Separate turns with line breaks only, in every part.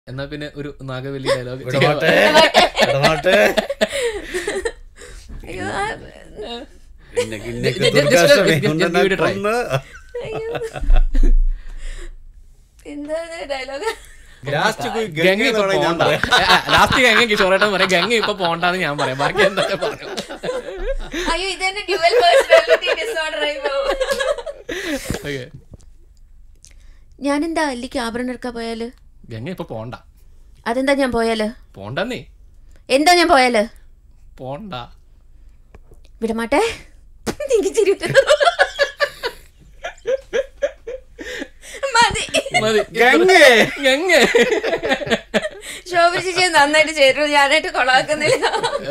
എന്നാ പിന്നെ ഒരു നാഗവല്ലി ഡയലോഗ്
വിടമാട്ടെ വിടമാട്ടെ
അയ്യോ ആ,
ഇന്നക്ക് ഇന്നക്ക്
just- just-
Durgashtami
just- just
കൊണ്ട്
give it a try.
കൊന്ന്
അയ്യോ. എന്താണ് ഡയലോഗ്
ലാസ്റ്റ് പോയി
ഗംഗ
ഗംഗ
ഇപ്പൊ
എന്ന് ഞാൻ
പോണ്ട
പറയാം.
ലാസ്റ്റ് ഗംഗ കിഷോറേട്ടൻ പറയാം ഗംഗ ഇപ്പൊ പോണ്ടാന്ന് ഞാൻ പറയാം ബാക്കി എന്തൊക്കെ പറഞ്ഞു
അയ്യോ ഇതെന്നെ ഡ്യുവൽ പേഴ്സണാലിറ്റി ഡിസോർഡർ ആയി പോകും
ഓക്കെ
ഞാനെന്താ അല്ലിക്ക് ആഭരണം എടുക്കാൻ പോയാല്
ഗംഗ ഇപ്പൊ പോണ്ട
അതെന്താ ഞാൻ പോയാല്
പോണ്ടെന്നേ
എന്താ ഞാൻ പോയാല്
പോണ്ട
വിടമാട്ടെ എനിക്ക് ചിരി വരുന്നു. മതി
മതി
ഗംഗേ
ഗംഗ
ശോഭ ചേച്ചി നന്നായിട്ട് ചേരുന്നു ഞാനായിട്ട് കൊളാക്കുന്നില്ല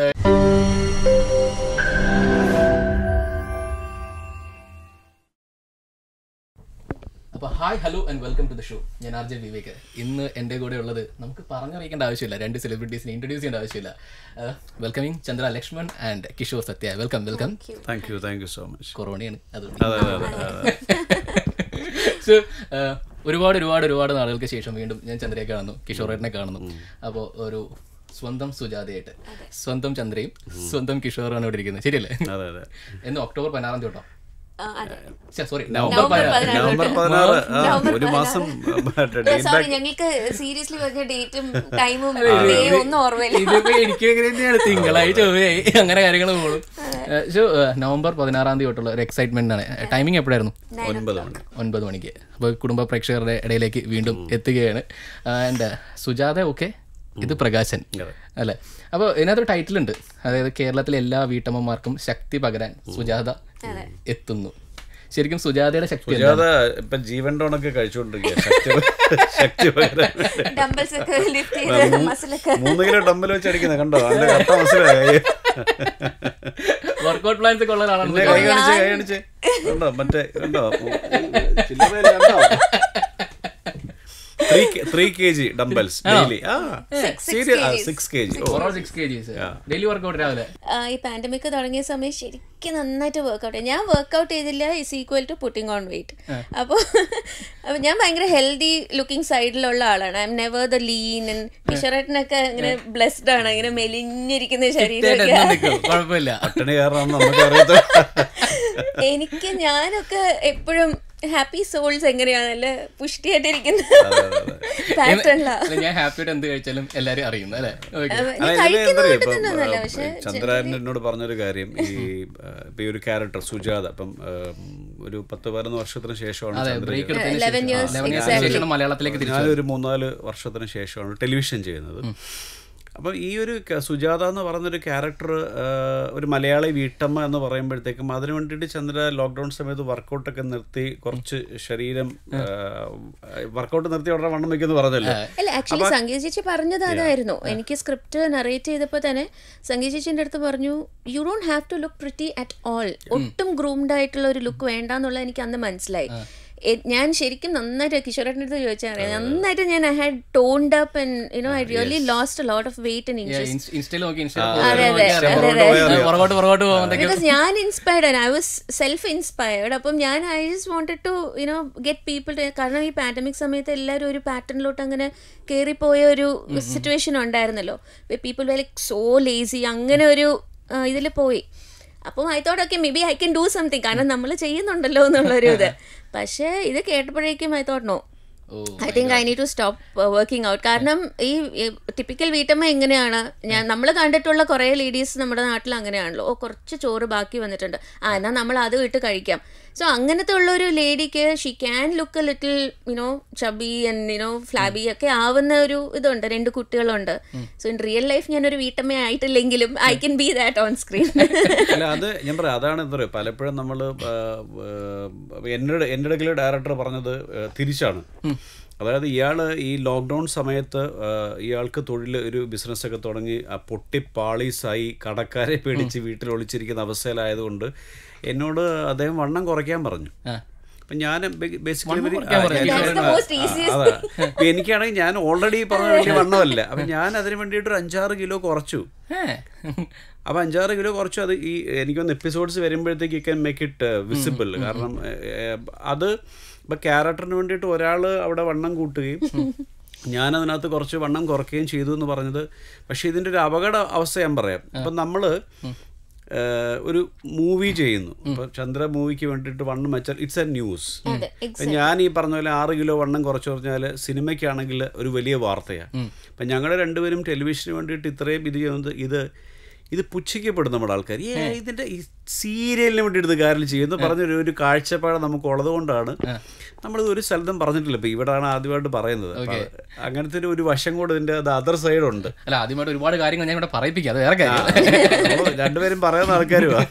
അപ്പൊ hi hello and welcome to the show ഞാൻ ആർ ജെ വിവേക് ഇന്ന് എൻ്റെ കൂടെ ഉള്ളത് നമുക്ക് പറഞ്ഞറിയിക്കേണ്ട ആവശ്യമില്ല രണ്ട് സെലിബ്രിറ്റീസിനെ ഇൻട്രൊഡ്യൂസ് ചെയ്യേണ്ട ആവശ്യമില്ല welcoming Chandra Lakshman and Kishore Satya welcome welcome
thank you thank you so much
കൊറോണയാണ് അതുകൊണ്ട്
അതെ അതെ അതെ അതെ
സോ ഒരുപാട് ഒരുപാട് ഒരുപാട് നാളുകൾക്ക് ശേഷം വീണ്ടും ഞാൻ ചന്ദ്രയെ കാണുന്നു കിഷോറേട്ടനെ കാണുന്നു അപ്പോൾ ഒരു സ്വന്തം സുജാതയായിട്ട് സ്വന്തം ചന്ദ്രയും സ്വന്തം കിഷോറാണ് ഇവിടെ ഇരിക്കുന്നത് ശരിയല്ലേ
അതെ അതെ
എന്ന് ഒക്ടോബർ പതിനാറാം തീയതി കേട്ടോ
ആ, അതെ.
സോറി നവംബർ
നവംബർ
പതിനാറ്
പതിനാറ്
നവംബർ പതിനാറ് ആ, ഒരു മാസം
സോറി ഞങ്ങൾക്ക് സീരിയസ്ലി പറഞ്ഞ ഡേറ്റും ടൈമും ഒന്നും ഓർമ്മയില്ല
ഇതിപ്പോ എനിക്ക് എങ്ങനെ തന്നെയാണ് തിങ്കളാഴ്ച ചൊവ്വയായി അങ്ങനെ കാര്യങ്ങൾ പോകും സോ നവംബർ പതിനാറാം തീയതി തൊട്ടുള്ള ഒരു എക്സൈറ്റ്മെന്റ് ആണ് ടൈമിംഗ് എപ്പോഴായിരുന്നു
ഒൻപത് മണി
ഒൻപത് മണിക്ക് അപ്പോൾ കുടുംബ പ്രേക്ഷകരുടെ ഇടയിലേക്ക് വീണ്ടും എത്തുകയാണ് ആൻഡ് സുജാത ഓക്കെ ഇത് പ്രകാശൻ
അതെ.
അല്ലേ അപ്പോൾ ഇതിനകത്തൊരു ടൈറ്റിൽ ഉണ്ട് അതായത് കേരളത്തിലെ എല്ലാ വീട്ടമ്മമാർക്കും ശക്തി പകരാൻ സുജാത എത്തുന്നു ശരിക്കും സുജാതയുടെ ശക്തി എന്താ?
സുജാത ഇപ്പൊ ജീവൻ ടോണൊക്കെ കഴിച്ചുകൊണ്ടിരിക്കുക ശക്തി ശക്തി പകരാൻ വേണ്ടി.
ഡംബൽസ് ഒക്കെ ലിഫ്റ്റ് ചെയ്ത് മസിലൊക്കെ
മൂന്ന് കിലോ ഡമ്പൽ വെച്ച് അടിക്കുന്നത് കണ്ടോ നല്ല കട്ട മനസ്സിലായി
വർക്കൗട്ട് പ്ലാൻസ് ഒക്കെ ഉള്ള ഒരാളാണ്
കൈ കാണിച്ച് കൈ കാണിച്ച് കണ്ടോ മറ്റേ കണ്ടോ ചില്ലറയില് കണ്ടോ three three K G dumbbells daily ആ serious six K G oh
six K Gs daily workout രാവിലെ
ആ, ഈ പാൻഡമിക് തുടങ്ങിയ സമയം ശരിക്കും നന്നായിട്ട് വർക്കൗട്ട് ഞാൻ വർക്കൗട്ട് ചെയ്തില്ല is equal to putting on weight അപ്പോൾ അപ്പോൾ ഞാൻ ഭയങ്കര ഹെൽത്തി ലുക്കിംഗ് സൈഡിലുള്ള ആളാണ് I'm never the lean കിഷോറേട്ടനൊക്കെ ഇങ്ങനെ ബ്ലെസ്ഡ് ആണ് ഇങ്ങനെ മെലിഞ്ഞിരിക്കുന്ന ശരീരമൊക്കെ
എന്നും നിൽക്കും കുഴപ്പമില്ല
പട്ടിണി കാരണം നമുക്ക് അറിയാത്ത
എനിക്ക് ഞാനൊക്കെ എപ്പോഴും ഹാപ്പി സോൾസ് എങ്ങനെയാണല്ലേ പുഷ്ടിയായിട്ടിരിക്കുന്ന പാറ്റേണിലാ
അല്ല, ഞാൻ ഹാപ്പിയായിട്ട് എന്ത് കഴിച്ചാലും എല്ലാരും അറിയുന്നു അല്ലേ Okay.
ഞാൻ കഴിക്കുന്ന കൂട്ടത്തിനൊന്നുമല്ല പക്ഷെ
ചന്ദ്രാരൻ എന്നോട് പറഞ്ഞൊരു കാര്യം ഈ ആ, ഇപ്പൊ ഈ ഒരു ക്യാരക്ടർ സുജാത അപ്പം ആ, ഒരു പത്ത് പതിനൊന്ന് വർഷത്തിന് ശേഷമാണ്
അതെ
ചന്ദ്രൻ
ബ്രേക്ക്
ചെയ്യുന്നത്.
എടുത്തതിന്
Eleven
ശേഷം
years,
ലെവൻ ഇയേഴ്സിന് ശേഷമാണ് മലയാളത്തിലേക്ക് തിരിച്ചു
ഞാനൊരു മൂന്നാല് വർഷത്തിന് ശേഷമാണ് ടെലിവിഷൻ ചെയ്യുന്നത് അപ്പം ഈ ഒരു ക- സുജാത എന്ന് പറയുന്നൊരു ക്യാരക്ടർ ഒരു മലയാളി വീട്ടമ്മ എന്ന് പറയുമ്പോഴത്തേക്കും അതിന് വേണ്ടിയിട്ട് ചന്ദ്ര ലോക്ക്ഡൗൺ സമയത്ത് വർക്കൗട്ടൊക്കെ നിർത്തി കുറച്ച് ശരീരം വർക്കൗട്ട് നിർത്തി ഉടനെ വണ്ണം വെക്കുമെന്ന് പറഞ്ഞല്ലോ
അല്ല ആക്ച്വലി സംഗീത ചേച്ചി പറഞ്ഞത് അതായിരുന്നു എനിക്ക് സ്ക്രിപ്റ്റ് നറേറ്റ് ചെയ്തപ്പോൾ തന്നെ സംഗീത ചേച്ചിന്റെ അടുത്ത് പറഞ്ഞു you don't have to look pretty at all ഒട്ടും ഗ്രൂംഡ് ആയിട്ടുള്ള ഒരു ലുക്ക് വേണ്ടാന്നുള്ളത് എനിക്ക് അന്ന് മനസ്സിലായി എ- ഞാൻ ശരിക്കും നന്നായിട്ട് കിഷോറേട്ടൻ്റെ അടുത്ത് ചോദിച്ചാൽ അറിയാം നന്നായിട്ട് ഞാൻ I had toned up and you know I really lost lot of weight and inches
ഇൻസ്റ്റയിൽ നോക്കി
അതെ, അതെ, അതെ,
ഇൻസ്റ്റയിൽ പുറകോട്ട് പുറകോട്ട് പോകുമ്പോഴത്തേക്കും
ബിക്കോസ് ഞാൻ inspired I was self inspired അപ്പം ഞാൻ I just wanted to you know get people കാരണം ഈ പാൻഡമിക് സമയത്ത് എല്ലാവരും ഒരു പാറ്റേണിലോട്ട് അങ്ങനെ കയറിപ്പോയ ഒരു സിറ്റുവേഷൻ ഉണ്ടായിരുന്നല്ലോ പീപ്പിൾ വെ ലൈക്ക് സോ ലേസി അങ്ങനെ ഒരു ഇതിൽ പോയി അപ്പം I thought okay maybe I can do something കാരണം നമ്മൾ ചെയ്യുന്നുണ്ടല്ലോ എന്നുള്ളൊരു ഇത് പക്ഷേ ഇത് കേട്ടപ്പോഴേക്കും I thought no
oh
I think I need to stop working out കാരണം ഈ ടിപ്പിക്കൽ വീട്ടമ്മ എങ്ങനെയാണ് ഞാൻ നമ്മൾ കണ്ടിട്ടുള്ള കുറേ ലേഡീസ് നമ്മുടെ നാട്ടിൽ അങ്ങനെയാണല്ലോ ഓ കുറച്ച് ചോറ് ബാക്കി വന്നിട്ടുണ്ട് ആ എന്നാൽ നമ്മൾ അത് ഇട്ട് കഴിക്കാം സോ അങ്ങനത്തെ ഉള്ള ഒരു ലേഡിക്ക് she can look a little you know chubby and you know flabby ഒക്കെ ആവുന്ന ഒരു ഇതുണ്ട് രണ്ട് കുട്ടികളുണ്ട് സോ ഇൻ റിയൽ ലൈഫ് ഞാനൊരു വീട്ടമ്മ ആയിട്ടില്ലെങ്കിലും I can be that on screen
അല്ല അത് ഞാൻ പറയാം അതാണ് എന്താ പറയുക പലപ്പോഴും നമ്മൾ എന്നോട് എൻ്റെ ഇടയ്ക്കിലെ ഡയറക്ടർ പറഞ്ഞത് ആ, തിരിച്ചാണ് അതായത് ഇയാൾ ഈ ലോക്ക്ഡൗൺ സമയത്ത് ആ, ഇയാൾക്ക് തൊഴിൽ ഒരു ബിസിനസ്സൊക്കെ തുടങ്ങി ആ പൊട്ടി പാളീസായി കടക്കാരെ പേടിച്ച് വീട്ടിൽ ഒളിച്ചിരിക്കുന്ന അവസ്ഥയിലായതുകൊണ്ട് എന്നോട് അദ്ദേഹം വണ്ണം കുറയ്ക്കാൻ പറഞ്ഞു
ആ.
അപ്പം ഞാൻ ബേസിക്കലി
കുറയ്ക്കാൻ പറഞ്ഞു.
That's the most easiest
അതാ ഇപ്പൊ എനിക്കാണെങ്കിൽ ഞാൻ ഓൾറെഡി പറഞ്ഞ വലിയ വണ്ണമല്ല അപ്പം ഞാൻ അതിന് വേണ്ടിയിട്ട് ഒരു അഞ്ചാറ് കിലോ കുറച്ചു
ഏ.
അപ്പോൾ അഞ്ചാറ് കിലോ കുറച്ച് അത് ഈ എനിക്കൊന്ന് എപ്പിസോഡ്സ് വരുമ്പോഴത്തേക്ക് you can make it visible കാരണം ഏഹ്, അത് ഇപ്പം ക്യാരക്ടറിന് വേണ്ടിയിട്ട് ഒരാൾ അവിടെ വണ്ണം കൂട്ടുകയും ഞാനതിനകത്ത് കുറച്ച് വണ്ണം കുറയ്ക്കുകയും ചെയ്തു എന്ന് പറഞ്ഞത് പക്ഷേ ഇതിൻ്റെ ഒരു അപകട അവസ്ഥ ഞാൻ പറയാം ഇപ്പം നമ്മൾ ഒരു മൂവി ചെയ്യുന്നു ഇപ്പം ചന്ദ്ര മൂവിക്ക് വേണ്ടിയിട്ട് വണ്ണം വെച്ചാൽ ഇറ്റ്സ് എ ന്യൂസ്
അതെ
ഇപ്പം ഞാൻ ഈ പറഞ്ഞ പോലെ ആറ് കിലോ വണ്ണം കുറച്ച് പറഞ്ഞാൽ സിനിമയ്ക്കാണെങ്കിൽ ഒരു വലിയ വാർത്തയാണ് അപ്പം ഞങ്ങളുടെ രണ്ടുപേരും ടെലിവിഷന് വേണ്ടിയിട്ട് ഇത്രയും ഇത് ചെയ്യുന്നത് ഇത് ഇത് പുച്ഛിക്കപ്പെടും നമ്മുടെ ആൾക്കാർ ഏ ഇതിൻ്റെ ഈ സീരിയലിന് വേണ്ടി ഇത് കാര്യം ചെയ്യുമെന്ന് പറഞ്ഞൊരു ഒരു കാഴ്ചപ്പാട് നമുക്ക് ഉള്ളത് കൊണ്ടാണ് നമ്മളിത് ഒരു സ്ഥലത്തും പറഞ്ഞിട്ടില്ല ഇപ്പം ഇവിടാണ് ആദ്യമായിട്ട് പറയുന്നത് അപ്പൊ അങ്ങനത്തെ ഒരു- ഒരു വശം കൂടെ ഇതിൻ്റെ അത് അതർ സൈഡുണ്ട്
അല്ല ആദ്യമായിട്ട് ഒരുപാട് കാര്യങ്ങൾ ഞാൻ ഇവിടെ പറയിപ്പിക്കാം അത് വേറെ കാര്യം
നമ്മള് രണ്ടുപേരും പറയുന്ന ആൾക്കാരുവാ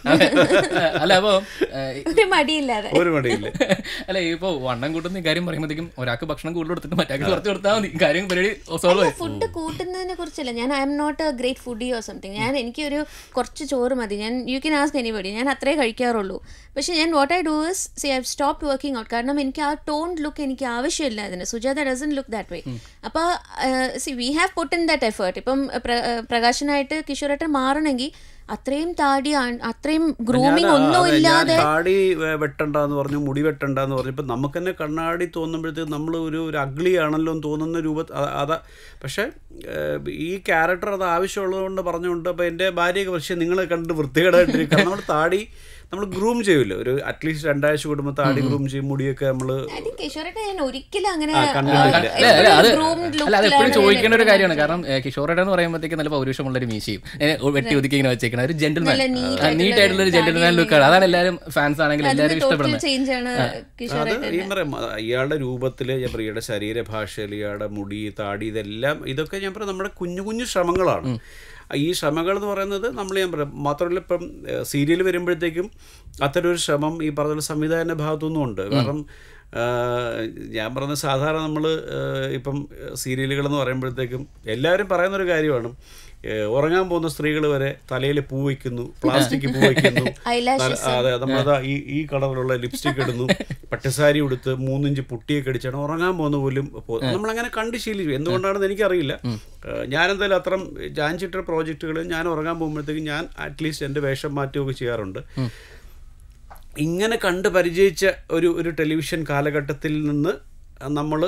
അല്ല അപ്പോൾ
ഒരു മടിയില്ലാതെ
ഒരു മടിയില്ല
അല്ല ഇപ്പോൾ വണ്ണം കൂട്ടുന്ന ഈ കാര്യം പറയുമ്പോഴത്തേക്കും ഒരാൾക്ക് ഭക്ഷണം കൂടുതൽ കൊടുത്തിട്ട് മറ്റാൾക്ക് കുറച്ച് കൊടുത്താൽ മതി കാര്യം പരിപാടി സോൾവ് ആയി
ഫുഡ് കൂട്ടുന്നതിനെ കുറിച്ചല്ല ഞാൻ I'm not a great foodie or something ഞാൻ എനിക്കൊരു കുറച്ച് ചോറ് മതി ഞാൻ യു കെൻ ആസ്ക് എനിബഡി ഞാൻ അത്രേ കഴിക്കാറുള്ളൂ പക്ഷേ ഞാൻ what I do is see I stop working out കാരണം എനിക്ക് ആ ടോൺ ലുക്ക് എനിക്ക് ആവശ്യമില്ല അതിന് Sujatha doesn't look that way അപ്പോൾ so we have put in that effort ഇപ്പം പ്ര- ഏഹ് പ്രകാശനായിട്ട് കിഷോറായിട്ട് മാറണമെങ്കിൽ അത്രയും താടി ആ- അത്രയും ഗ്രൂമിങ്
ഞാൻ-
ഒന്നും
അതെ, ഞാൻ
ഇല്ലാതെ
താടി വെ- വെട്ടണ്ടെന്ന് പറഞ്ഞു മുടി വെട്ടണ്ടെന്ന് പറഞ്ഞു ഇപ്പം നമുക്ക് തന്നെ കണ്ണാടി തോന്നുമ്പോഴത്തേക്ക് നമ്മൾ ഒരു ഒരു അഗ്ലി ആണല്ലോ എന്ന് തോന്നുന്ന രൂപ അ- അതാ പക്ഷേ ഏഹ്, ഈ ക്യാരക്ടർ അത് ആവശ്യമുള്ളതുകൊണ്ട് പറഞ്ഞുകൊണ്ട് അപ്പോൾ എൻ്റെ ഭാര്യയൊക്കെ പക്ഷേ നിങ്ങൾ കണ്ട് വൃത്തികേടായിട്ടിരിക്കും കാരണം നമ്മൾ താടി നമ്മൾ ഗ്രൂം ചെയ്യില്ല ഒരു അറ്റ്ലീസ്റ്റ് രണ്ടാഴ്ച കൂടുമ്പോൾ താടി ഗ്രൂം ചെയ്യും മുടിയൊക്കെ നമ്മൾ
ഐ തിങ്ക് കിഷോറായിട്ട് ഞാൻ ഒരിക്കലും അങ്ങനെ
ആ, കണ്ടിട്ടില്ല.
അല്ല അല്ല അത്
groomed
അല്ല അത് എപ്പോഴും
look-ലാണ്
ചോദിക്കേണ്ട ഒരു
ഞാൻ
കാര്യമാണ് കാരണം കിഷോറയുടെ എന്ന് പറയുമ്പോഴത്തേക്ക് നല്ല പൗരുഷമുള്ള ഒരു മീശയും ഏ, വെട്ടി ഒതുക്കി ഇങ്ങനെ വെച്ചേക്കണ ഒരു ജെന്റിൽമാൻ
നല്ല neat
നീറ്റ് ആയിട്ടുള്ള ഒരു ജെന്റിൽമാൻ ലുക്കാണ് അതാണ് എല്ലാവരും ഫാൻസ് ആണെങ്കിൽ എല്ലാവരും
ടോട്ടൽ
ഇഷ്ടപ്പെടുന്നത്
ചേഞ്ച് ആണ് കിഷോർ
അത് ഈ പറയാം അത് ഇയാളുടെ രൂപത്തിൽ ഞാൻ പറയും ഇയാളുടെ ശരീരഭാഷയിൽ ഇയാളുടെ മുടി താടി ഇതെല്ലാം ഇതൊക്കെ ഞാൻ പറയാം നമ്മുടെ കുഞ്ഞു കുഞ്ഞു ശ്രമങ്ങളാണ് ഈ ശ്രമങ്ങൾ എന്ന് പറയുന്നത് നമ്മൾ ഞാൻ പറയാം മാത്രമല്ല ഇപ്പം സീരിയൽ വരുമ്പോഴത്തേക്കും അത്തരം ഒരു ശ്രമം ഈ പറഞ്ഞ സംവിധായകൻ്റെ ഭാഗത്തുനിന്നും ഉണ്ട് കാരണം ആ, ഞാൻ പറഞ്ഞ സാധാരണ നമ്മൾ ഇപ്പം സീരിയലുകൾ എന്ന് പറയുമ്പോഴത്തേക്കും എല്ലാവരും പറയുന്നൊരു കാര്യമാണ് ഏ, ഉറങ്ങാൻ പോകുന്ന സ്ത്രീകൾ വരെ തലയിൽ പൂ വയ്ക്കുന്നു പ്ലാസ്റ്റിക് പൂ വയ്ക്കുന്നു
Eyelashes.
തല- അതെ നമ്മളതാ ഈ ഈ കളറിലുള്ള ലിപ്സ്റ്റിക് ഇടുന്നു പട്ടുസാരി ഉടുത്ത് മൂന്നിഞ്ച് പുട്ടിയൊക്കെ അടിച്ചാണ് ഉറങ്ങാൻ പോകുന്ന പോലും പോ- നമ്മളങ്ങനെ കണ്ട് ശീലിച്ചു എന്തുകൊണ്ടാണെന്ന് എനിക്കറിയില്ല ഏഹ് ഞാനെന്തായാലും അത്തരം ഞാൻ ചിട്ട പ്രോജക്റ്റുകൾ ഞാൻ ഉറങ്ങാൻ പോകുമ്പോഴത്തേക്കും ഞാൻ അറ്റ്ലീസ്റ്റ് എൻ്റെ വേഷം മാറ്റുകയൊക്കെ ചെയ്യാറുണ്ട് ഇങ്ങനെ കണ്ട് പരിചയിച്ച ഒരു ഒരു ടെലിവിഷൻ കാലഘട്ടത്തിൽ നിന്ന് നമ്മൾ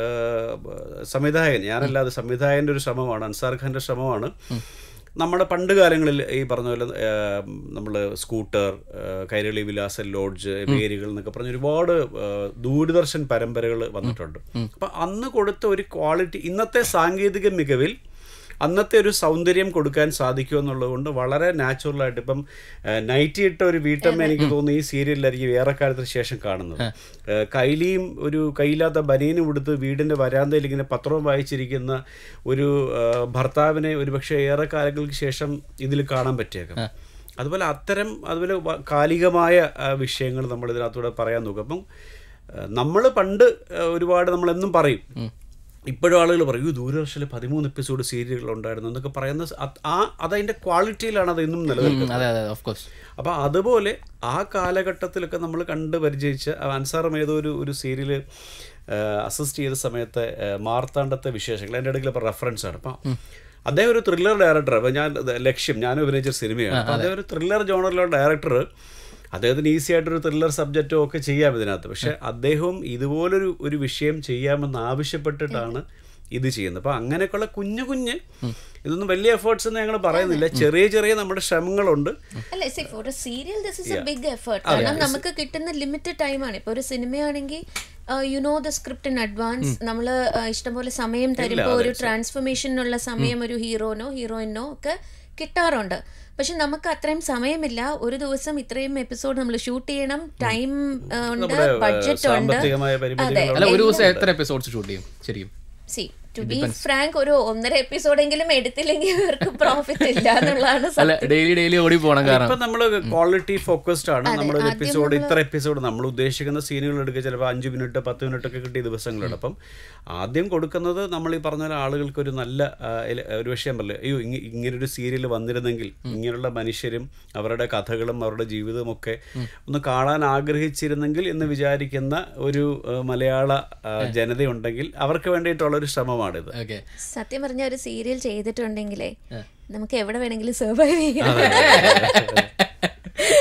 സംവിധായകൻ ഞാനല്ലാതെ സംവിധായകൻ്റെ ഒരു ശ്രമമാണ് അൻസാർ ഖാൻ്റെ ശ്രമമാണ് നമ്മുടെ പണ്ട് കാലങ്ങളിൽ ഈ പറഞ്ഞ പോലെ നമ്മൾ സ്കൂട്ടർ ഏഹ് കൈരളി വിലാസ ലോഡ്ജ് വേരുകൾ എന്നൊക്കെ പറഞ്ഞ ഒരുപാട് ഏഹ് ദൂരദർശൻ പരമ്പരകൾ വന്നിട്ടുണ്ട് അപ്പം അന്ന് കൊടുത്ത ഒരു ക്വാളിറ്റി ഇന്നത്തെ സാങ്കേതിക മികവിൽ അന്നത്തെ ഒരു സൗന്ദര്യം കൊടുക്കാൻ സാധിക്കും എന്നുള്ളത് കൊണ്ട് വളരെ നാച്ചുറലായിട്ട് ഇപ്പം ഏഹ്, നൈറ്റി ഇട്ട ഒരു വീട്ടമ്മ എനിക്ക് തോന്നുന്നു ഈ സീരിയലിലായിരിക്കും ഏറെക്കാലത്തിന് ശേഷം കാണുന്നത് ഏഹ്, കൈലിയും ഒരു കയ്യില്ലാത്ത ബനിയനും ഉടുത്ത് വീടിൻ്റെ വരാന്തയിൽ ഇങ്ങനെ പത്രവും വായിച്ചിരിക്കുന്ന ഒരു ഏഹ്, ഭർത്താവിനെ ഒരുപക്ഷെ ഏറെ കാലങ്ങൾക്ക് ശേഷം ഇതിൽ കാണാൻ പറ്റിയേക്കാം അതുപോലെ അത്തരം അതുപോലെ വ- കാലികമായ വിഷയങ്ങൾ നമ്മൾ ഇതിനകത്തൂടെ പറയാൻ നോക്കും അപ്പം നമ്മൾ പണ്ട് ഏഹ്, ഒരുപാട് നമ്മളെന്നും പറയും ഇപ്പോഴും ആളുകൾ പറയും "ഈ ദൂരദർശനിൽ പതിമൂന്ന് എപ്പിസോഡ് സീരിയലുകൾ ഉണ്ടായിരുന്നു എന്നൊക്കെ പറയുന്ന സ- അത് ആ അതതിൻ്റെ ക്വാളിറ്റിയിലാണ് അത് ഇന്നും നിലനിൽക്കുന്നത്
അതെ അതെ ഓഫ് കോഴ്സ്
അപ്പോൾ അതുപോലെ ആ കാലഘട്ടത്തിലൊക്കെ നമ്മൾ കണ്ട് പരിചയിച്ച അൻസാറും ഏതോ ഒരു ഒരു സീരിയൽ അസിസ്റ്റ് ചെയ്ത സമയത്ത് ആ, മാർത്താണ്ഡത്തെ വിശേഷങ്ങൾ എൻ്റെ ഇടയ്ക്ക് ഇപ്പോൾ റെഫറൻസ് ആണ് അപ്പം അദ്ദേഹം ഒരു ത്രില്ലർ ഡയറക്ടർ അപ്പോൾ ഞാൻ ഇത് ലക്ഷ്യം ഞാൻ അഭിനയിച്ച സിനിമയാണ് അപ്പോൾ അദ്ദേഹം ഒരു ത്രില്ലർ ജോണറിലുള്ള ഡയറക്ടർ അദ്ദേഹത്തിന് ഈസി ആയിട്ടൊരു ത്രില്ലർ സബ്ജക്റ്റോ ഒക്കെ ചെയ്യാം ഇതിനകത്ത് പക്ഷെ അദ്ദേഹവും ഇതുപോലൊരു ഒരു വിഷയം ചെയ്യാമെന്ന് ആവശ്യപ്പെട്ടിട്ടാണ് ഇത് ചെയ്യുന്നത് അപ്പോൾ അങ്ങനെയൊക്കെയുള്ള കുഞ്ഞു കുഞ്ഞ് ഇതൊന്നും വലിയ എഫേർട്സ് എന്ന് ഞങ്ങൾ പറയുന്നില്ല ചെറിയ ചെറിയ നമ്മുടെ ശ്രമങ്ങളുണ്ട്
അല്ല see for a serial this is a big effort കാരണം നമുക്ക് കിട്ടുന്ന ലിമിറ്റഡ് ടൈമാണ് ഇപ്പോൾ ഒരു സിനിമയാണെങ്കിൽ you know the script in advance നമ്മൾ ഇഷ്ടംപോലെ സമയം തരുമ്പോൾ ഒരു ട്രാൻസ്ഫർമേഷനുള്ള സമയം ഒരു ഹീറോനോ ഹീറോയിനോ ഒക്കെ കിട്ടാറുണ്ട് പക്ഷെ നമുക്ക് അത്രയും സമയമില്ല ഒരു ദിവസം ഇത്രയും എപ്പിസോഡ് നമ്മൾ ഷൂട്ട് ചെയ്യണം ടൈം ഉണ്ട്
നമ്മുടെ, ഏഹ്,
ബഡ്ജറ്റ് ഉണ്ട്
സാമ്പത്തികമായ പരിമിതികളുണ്ട്.
അല്ല ഒരു ദിവസം എത്ര എപ്പിസോഡ്സ് ഷൂട്ട് ചെയ്യും ശരിക്കും
സി ടു ബി ഫ്രാങ്ക് ഒരു ഒന്നര എപ്പിസോഡെങ്കിലും എടുത്തില്ലെങ്കിൽ ഇവർക്ക് പ്രോഫിറ്റ് ഇല്ല എന്നുള്ളതാണ്
അല്ല ഡെയിലി ഡെയിലി ഓടി പോകണം കാരണം
ഇപ്പൊ നമ്മൾ ക്വാളിറ്റി ഫോക്കസ്ഡ് ആണ് നമ്മൾ ഒരു എപ്പിസോഡ് ഇത്ര എപ്പിസോഡ് നമ്മൾ ഉദ്ദേശിക്കുന്ന സീനുകൾ എടുക്കുക ചിലപ്പോൾ അഞ്ച് മിനിറ്റ് പത്ത് മിനിറ്റ് ഒക്കെ കിട്ടിയ ദിവസങ്ങളുണ്ട് അപ്പം ആദ്യം കൊടുക്കുന്നത് നമ്മൾ ഈ പറഞ്ഞ പോലെ ആളുകൾക്ക് ഒരു നല്ല ആ, ഇല- ഒരു വിഷയം പറയില്ല അയ്യോ ഇങ്ങ ഇങ്ങനൊരു സീരിയൽ വന്നിരുന്നെങ്കിൽ ഇങ്ങനെയുള്ള മനുഷ്യരും അവരുടെ കഥകളും അവരുടെ ജീവിതവും ഒക്കെ ഒന്ന് കാണാൻ ആഗ്രഹിച്ചിരുന്നെങ്കിൽ എന്ന് വിചാരിക്കുന്ന ഒരു ആ, മലയാള ആ, ജനതയുണ്ടെങ്കിൽ അവർക്ക് വേണ്ടിയിട്ടുള്ള ഒരു ശ്രമമാണിത്
ഓക്കെ
സത്യം പറഞ്ഞ ഒരു സീരിയൽ ചെയ്തിട്ടുണ്ടെങ്കിലേ നമുക്ക് എവിടെ വേണമെങ്കിലും സർവൈവ് ചെയ്യാം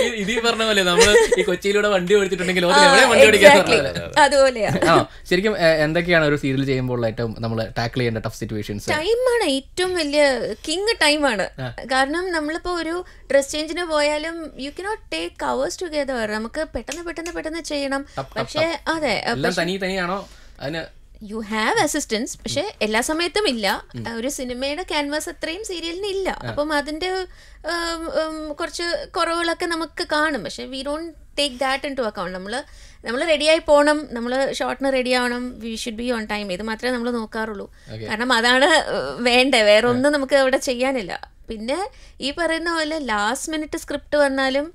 ഇത് ഇത് ഈ പറഞ്ഞ പോലെ നമ്മള് ഈ കൊച്ചിയിലൂടെ വണ്ടി ഓടിച്ചിട്ടുണ്ടെങ്കിൽ ലോകത്തിൽ എവിടെ വണ്ടി ഓടിക്കാൻ
Exactly. അതുപോലെയാ
ആ ശരിക്കും എ, എന്തൊക്കെയാണ് ഒരു സീരിയൽ ചെയ്യുമ്പോൾ ഏറ്റവും നമ്മൾ ടാക്കിൾ ചെയ്യേണ്ട ടഫ് സിറ്റുവേഷൻസ്
ടൈമാണ് ഏറ്റവും വലിയ കിങ് ടൈമാണ് കാരണം നമ്മളിപ്പോ ഒരു ഡ്രസ് ചേഞ്ചിന് പോയാലും you cannot take hours together നമുക്ക് പെട്ടെന്ന് പെട്ടെന്ന് പെട്ടെന്ന് ചെയ്യണം പക്ഷേ അതെ
എല്ലാം തനി തനിയാണോ അതിന്
യു ഹാവ് അസിസ്റ്റൻസ് പക്ഷെ എല്ലാ സമയത്തും ഇല്ല ഒരു സിനിമയുടെ ക്യാൻവാസ് അത്രയും സീരിയലിന് ഇല്ല അപ്പം അതിന്റെ ഉം, ഉം, കുറച്ച് കുറവുകളൊക്കെ നമുക്ക് കാണും പക്ഷെ we don't take that into account നമ്മൾ നമ്മൾ റെഡിയായി പോകണം നമ്മൾ ഷോർട്ടിന് റെഡി ആവണം we should be on time ഇത് മാത്രമേ നമ്മൾ നോക്കാറുള്ളൂ കാരണം അതാണ് ഏഹ്, വേണ്ടേ വേറെ ഒന്നും നമുക്ക് അവിടെ ചെയ്യാനില്ല പിന്നെ ഈ പറയുന്ന പോലെ ലാസ്റ്റ് മിനിറ്റ് സ്ക്രിപ്റ്റ് വന്നാലും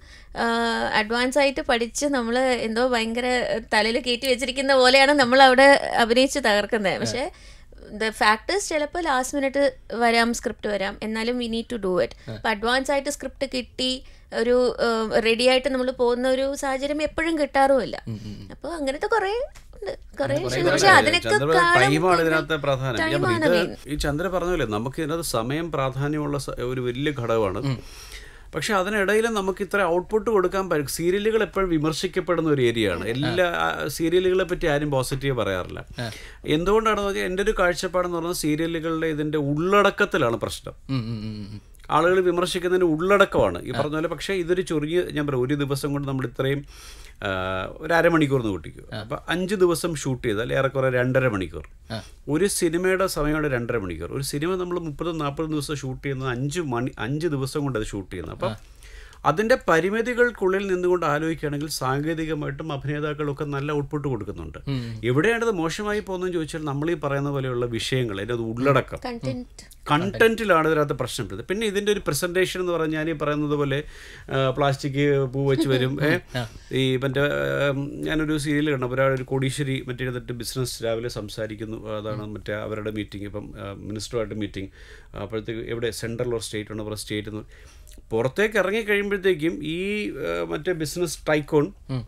അഡ്വാൻസ് ആയിട്ട് പഠിച്ച് നമ്മൾ എന്തോ ഭയങ്കര തലയിൽ കയറ്റി വെച്ചിരിക്കുന്ന പോലെയാണ് നമ്മൾ അവിടെ അഭിനയിച്ച് തകർക്കുന്നത് പക്ഷേ ദ ഫാക്ടേഴ്സ് ചിലപ്പോൾ ലാസ്റ്റ് മിനിറ്റ് വരാം സ്ക്രിപ്റ്റ് വരാം എന്നാലും we need to do it അപ്പം അഡ്വാൻസ് ആയിട്ട് സ്ക്രിപ്റ്റ് കിട്ടി ഒരു റെഡി ആയിട്ട് നമ്മൾ പോകുന്ന ഒരു സാഹചര്യം എപ്പോഴും കിട്ടാറുമില്ല അപ്പോൾ അങ്ങനത്തെ കുറേ ഉണ്ട് കുറേ പക്ഷെ അതിനൊക്കെ
ചന്ദ്ര
കാലം
ടൈമാണ് ഇതിനകത്ത് പ്രധാനം ഞാൻ
ടൈമാണ്
പറയും, ഇത് ഈ ചന്ദ്ര പറഞ്ഞല്ലേ നമുക്ക് ഇതിനകത്ത് സമയം പ്രാധാന്യമുള്ള സ- ഒരു വലിയ ഘടകമാണ് പക്ഷെ അതിനിടയിലും നമുക്ക് ഇത്ര ഔട്ട്പുട്ട് കൊടുക്കാൻ പറ്റും സീരിയലുകൾ എപ്പോഴും വിമർശിക്കപ്പെടുന്ന ഒരു ഏരിയയാണ് എല്ലാ ആ, സീരിയലുകളെ പറ്റി ആരും പോസിറ്റീവ് പറയാറില്ല എന്തുകൊണ്ടാണെന്ന് വെച്ചാൽ എൻ്റെ ഒരു കാഴ്ചപ്പാടെന്ന് പറയുന്നത് സീരിയലുകളുടെ ഇതിൻ്റെ ഉള്ളടക്കത്തിലാണ് പ്രശ്നം
ഉം, ഉം, ഉം, ഉം.
ആളുകൾ വിമർശിക്കുന്നതിന് ഉള്ളടക്കമാണ് ഈ പറഞ്ഞ പോലെ പക്ഷേ ഇതൊരു ചുരുങ്ങിയ ഞാൻ പറയാം ഒരു ദിവസം കൊണ്ട് നമ്മൾ ഇത്രയും ആ, ഒരു അരമണിക്കൂർ എന്ന് കൂട്ടിക്കും അപ്പം അഞ്ച് ദിവസം ഷൂട്ട് ചെയ്താൽ ഏറെക്കുറെ രണ്ടര മണിക്കൂർ ഒരു സിനിമയുടെ സമയമാണ് രണ്ടര മണിക്കൂർ ഒരു സിനിമ നമ്മൾ മുപ്പതും നാൽപ്പതും ദിവസം ഷൂട്ട് ചെയ്യുന്നത് അഞ്ച് മണി അഞ്ച് ദിവസം കൊണ്ട് അത് ഷൂട്ട് ചെയ്യുന്നത് അപ്പം അതിൻ്റെ പരിമിതികൾക്കുള്ളിൽ നിന്നുകൊണ്ട് ആലോചിക്കുകയാണെങ്കിൽ സാങ്കേതികമായിട്ടും അഭിനേതാക്കളൊക്കെ നല്ല ഔട്ട്പുട്ട് കൊടുക്കുന്നുണ്ട് എവിടെയാണ് ഇത് മോശമായി പോകുന്നതെന്ന് ചോദിച്ചാൽ നമ്മൾ ഈ പറയുന്ന പോലെയുള്ള വിഷയങ്ങൾ അതിൻ്റെ അത് ഉള്ളടക്കം
കണ്ടന്റ്
കണ്ടന്റിലാണ് ഇതിനകത്ത് പ്രശ്നം വരുന്നത് പിന്നെ ഇതിൻ്റെ ഒരു പ്രസൻറ്റേഷൻ എന്ന് പറഞ്ഞാൽ ഞാൻ ഈ പറയുന്നത് പോലെ പ്ലാസ്റ്റിക് പൂ വെച്ച് വരും ഏ? ഈ മറ്റേ ആ, ഞാനൊരു സീരിയൽ കണ്ടു ഒരാൾ ഒരു കോടീശ്വരി മറ്റേ എഴുതിട്ട് ബിസിനസ് രാവിലെ സംസാരിക്കുന്നു അതാണ് മറ്റേ അവരുടെ മീറ്റിംഗ് ഇപ്പം മിനിസ്റ്ററുമായിട്ട് മീറ്റിംഗ് അപ്പോഴത്തേക്ക് എവിടെ സെൻട്രൽ ഓർ സ്റ്റേറ്റ് ആണ് അപ്പോൾ സ്റ്റേറ്റ് എന്ന് പുറത്തേക്ക് ഇറങ്ങി കഴിയുമ്പോഴത്തേക്കും ഈ ആ, മറ്റേ ബിസിനസ് ടൈക്കോൺ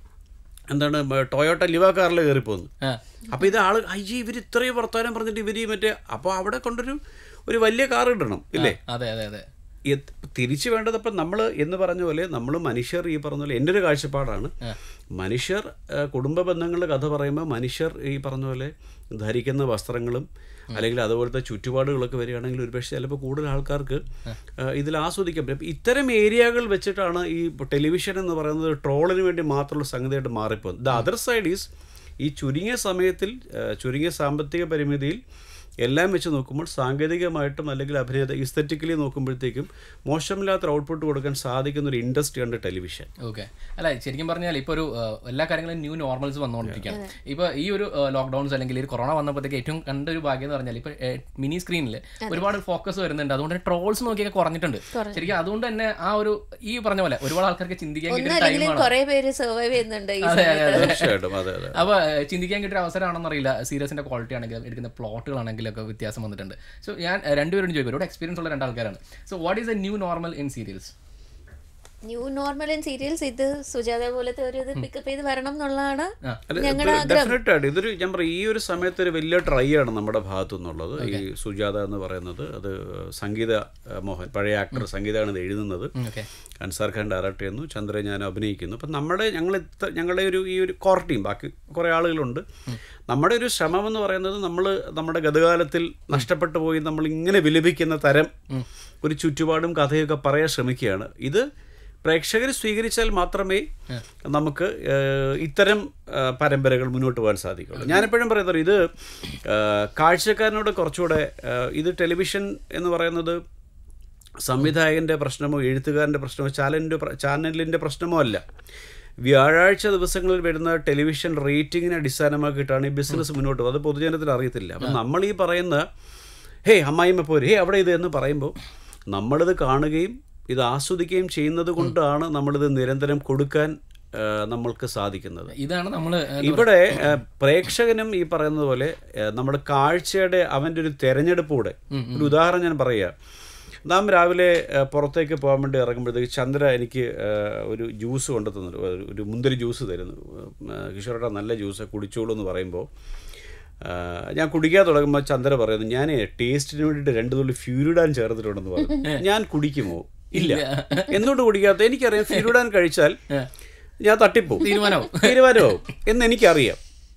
എന്താണ് മ- ടൊയോട്ട ലിവ കാറിൽ കയറി പോകുന്നു
ആ.
അപ്പോൾ ഇത് ആള് അയ്യേ ഇവർ ഇത്രയും വർത്താനം പറഞ്ഞിട്ട് ഇവർ മറ്റേ അപ്പോൾ അവിടെ കൊണ്ടൊരു ഒരു വലിയ കാർ ഇടണം ഇല്ലേ
അതെ അതെ അതെ
എത്- തിരിച്ചു വേണ്ടത് അപ്പം നമ്മൾ എന്ന് പറഞ്ഞ പോലെ നമ്മൾ മനുഷ്യർ ഈ പറഞ്ഞ പോലെ എൻ്റെ ഒരു കാഴ്ചപ്പാടാണ് മനുഷ്യർ ആ, കുടുംബ ബന്ധങ്ങളുടെ കഥ പറയുമ്പോൾ മനുഷ്യർ ഈ പറഞ്ഞ പോലെ ധരിക്കുന്ന വസ്ത്രങ്ങളും അല്ലെങ്കിൽ അതുപോലത്തെ ചുറ്റുപാടുകളൊക്കെ വരികയാണെങ്കിൽ ഒരുപക്ഷെ ചിലപ്പോൾ കൂടുതൽ ആൾക്കാർക്ക് ആ, ഇതിൽ ആസ്വദിക്കാൻ പറ്റും അപ്പം ഇത്തരം ഏരിയകൾ വെച്ചിട്ടാണ് ഈ ടെലിവിഷൻ എന്ന് പറയുന്നത് ട്രോളിന് വേണ്ടി മാത്രമുള്ള സംഗതിയായിട്ട് മാറിപ്പോകുന്നത് ദ അതർ സൈഡ് ഈസ് ഈ ചുരുങ്ങിയ സമയത്തിൽ ആ, ചുരുങ്ങിയ സാമ്പത്തിക പരിമിതിയിൽ എല്ലാം വെച്ച് നോക്കുമ്പോൾ സാങ്കേതികമായിട്ടും അല്ലെങ്കിൽ അഭിനേത ഇസ്തറ്റിക്കലി നോക്കുമ്പോഴത്തേക്കും മോശമില്ലാത്ത ഔട്ട്പുട്ട് കൊടുക്കാൻ സാധിക്കുന്ന ഒരു ഇൻഡസ്ട്രിയാണ് ടെലിവിഷൻ
ഓക്കെ അല്ല ശരിക്കും പറഞ്ഞാൽ ഇപ്പോൾ ഒരു ആ, എല്ലാ കാര്യങ്ങളും ന്യൂ നോർമൽസ് വന്നുകൊണ്ടിരിക്കുകയാണ് ഇപ്പോൾ ഈ ഒരു ലോക്ക്ഡൗൺസ് അല്ലെങ്കിൽ ഈ കൊറോണ വന്നപ്പോഴത്തേക്ക് ഏറ്റവും കണ്ട ഒരു ഭാഗ്യം എന്ന് പറഞ്ഞാൽ ഇപ്പോൾ മിനി സ്ക്രീനിൽ ഒരുപാട് ഫോക്കസ് വരുന്നുണ്ട് അതുകൊണ്ട് തന്നെ ട്രോൾസ് നോക്കിയൊക്കെ കുറഞ്ഞിട്ടുണ്ട് ശരിക്കും അതുകൊണ്ട് തന്നെ ആ ഒരു ഈ പറഞ്ഞ പോലെ ഒരുപാട് ആൾക്കാർക്ക് ചിന്തിക്കാൻ കിട്ടിയ
ഒന്നല്ലെങ്കിലും
ടൈമാണ്
കുറെ പേര് സർവൈവ് ചെയ്യുന്നുണ്ട് ഈ
അതെ അതെ അതെ
തീർച്ചയായിട്ടും അതെ അതെ
അപ്പോൾ ചിന്തിക്കാൻ കിട്ടിയ അവസരമാണെന്നറിയില്ല സീരിയസിന്റെ ക്വാളിറ്റി ആണെങ്കിലും എടുക്കുന്ന പ്ലോട്ടുകളാണെങ്കിലും ഒക്കെ വ്യത്യാസം വന്നിട്ടുണ്ട് സോ ഞാൻ ആ, രണ്ടുപേരും ചോദിക്കും ഒരുപാട് എക്സ്പീരിയൻസ് ഉള്ള രണ്ടാൾക്കാരാണ് so what is a new normal in serials
new normal in serials ഇത് സുജാത പോലത്തെ ഒരു ഇത് പിക്കപ്പ് ചെയ്ത് വരണം എന്നുള്ളതാണ്
അല്ല
ഞങ്ങളുടെ ആഗ്രഹം
ഡെഫിനറ്റ് ആയിട്ട് ഇതൊരു ഞാൻ പറയും ഈ ഒരു സമയത്ത് ഒരു വലിയ ട്രൈ ആണ് നമ്മുടെ ഭാഗത്തു നിന്നുള്ളത് ഈ സുജാത എന്ന് പറയുന്നത് അത് സംഗീത ആ, മോഹൻ പഴയ ആക്ടർ സംഗീതമാണ് ഇത് എഴുതുന്നത്
ഓക്കെ
അൻസാർ ഖാൻ ഡയറക്റ്റ് ചെയ്യുന്നു ചന്ദ്രൻ ഞാൻ അഭിനയിക്കുന്നു അപ്പം നമ്മുടെ ഞങ്ങൾ ഇത്ര ഞങ്ങളുടെ ഒരു ഈ ഒരു കോർ ടീം ബാക്കി കുറേ ആളുകളുണ്ട് നമ്മുടെ ഒരു ശ്രമം എന്ന് പറയുന്നത് നമ്മൾ നമ്മുടെ ഗതകാലത്തിൽ നഷ്ടപ്പെട്ടു പോയി നമ്മൾ ഇങ്ങനെ വിലപിക്കുന്ന തരം ഒരു ചുറ്റുപാടും കഥയൊക്കെ പറയാൻ ശ്രമിക്കുകയാണ് ഇത് പ്രേക്ഷകർ സ്വീകരിച്ചാൽ മാത്രമേ നമുക്ക് ഏഹ്, ഇത്തരം ആ, പരമ്പരകൾ മുന്നോട്ട് പോകാൻ സാധിക്കുള്ളൂ ഞാനെപ്പോഴും പറയുന്നത് ഇത് ആ, കാഴ്ചക്കാരനോട് കുറച്ചുകൂടെ ആ, ഇത് ടെലിവിഷൻ എന്ന് പറയുന്നത് സംവിധായകൻ്റെ പ്രശ്നമോ എഴുത്തുകാരൻ്റെ പ്രശ്നമോ ചാനലിൻ്റെ ചാനലിൻ്റെ പ്രശ്നമോ അല്ല വ്യാഴാഴ്ച ദിവസങ്ങളിൽ വരുന്ന ടെലിവിഷൻ റേറ്റിങ്ങിനെ അടിസ്ഥാനമാക്കിയിട്ടാണ് ഈ ബിസിനസ് മുന്നോട്ട് പോകുന്നത് അത് പൊതുജനത്തിന് അറിയത്തില്ല അപ്പം നമ്മൾ ഈ പറയുന്ന ഹേ അമ്മായിമ്മ പോര് ഹേ അവിടെ ഇത് എന്ന് പറയുമ്പോൾ നമ്മളിത് കാണുകയും ഇത് ആസ്വദിക്കുകയും ചെയ്യുന്നത് കൊണ്ടാണ് നമ്മളിത് നിരന്തരം കൊടുക്കാൻ ആ, നമ്മൾക്ക് സാധിക്കുന്നത്
ഇതാണ് നമ്മൾ
ഇവിടെ ആ, പ്രേക്ഷകനും ഈ പറയുന്നത് പോലെ ആ, നമ്മുടെ കാഴ്ചയുടെ അവൻ്റെ ഒരു തെരഞ്ഞെടുപ്പൂടെ ഒരു ഉദാഹരണം ഞാൻ പറയുക നാം രാവിലെ ആ, പുറത്തേക്ക് പോകാൻ വേണ്ടി ഇറങ്ങുമ്പോഴത്തേക്ക് ചന്ദ്ര എനിക്ക് ആ, ഒരു ജ്യൂസ് കൊണ്ടു തന്നു ഒരു- ഒരു മുന്തിരി ജ്യൂസ് തരുന്നു ആ, കിഷോറേട്ടാ നല്ല ജ്യൂസ് കുടിച്ചോളൂ എന്ന് പറയുമ്പോൾ ആ, ഞാൻ കുടിക്കാൻ തുടങ്ങുമ്പോൾ ചന്ദ്ര പറയുന്നു ഞാൻ ടേസ്റ്റിന് വേണ്ടിയിട്ട് രണ്ട് തുള്ളി ഫ്യൂരിഡാൻ ചേർത്തിട്ടുണ്ടെന്ന് പറഞ്ഞു ഞാൻ കുടിക്കുമോ ഇല്ല എന്തുകൊണ്ട് കുടിക്കാത്ത എനിക്കറിയാം ഫിരുഡാൻ കഴിച്ചാൽ ഞാൻ തട്ടിപ്പോവും
തീരുമാനമാവും.
തീരുമാനമാവും എന്ന് എനിക്കറിയാം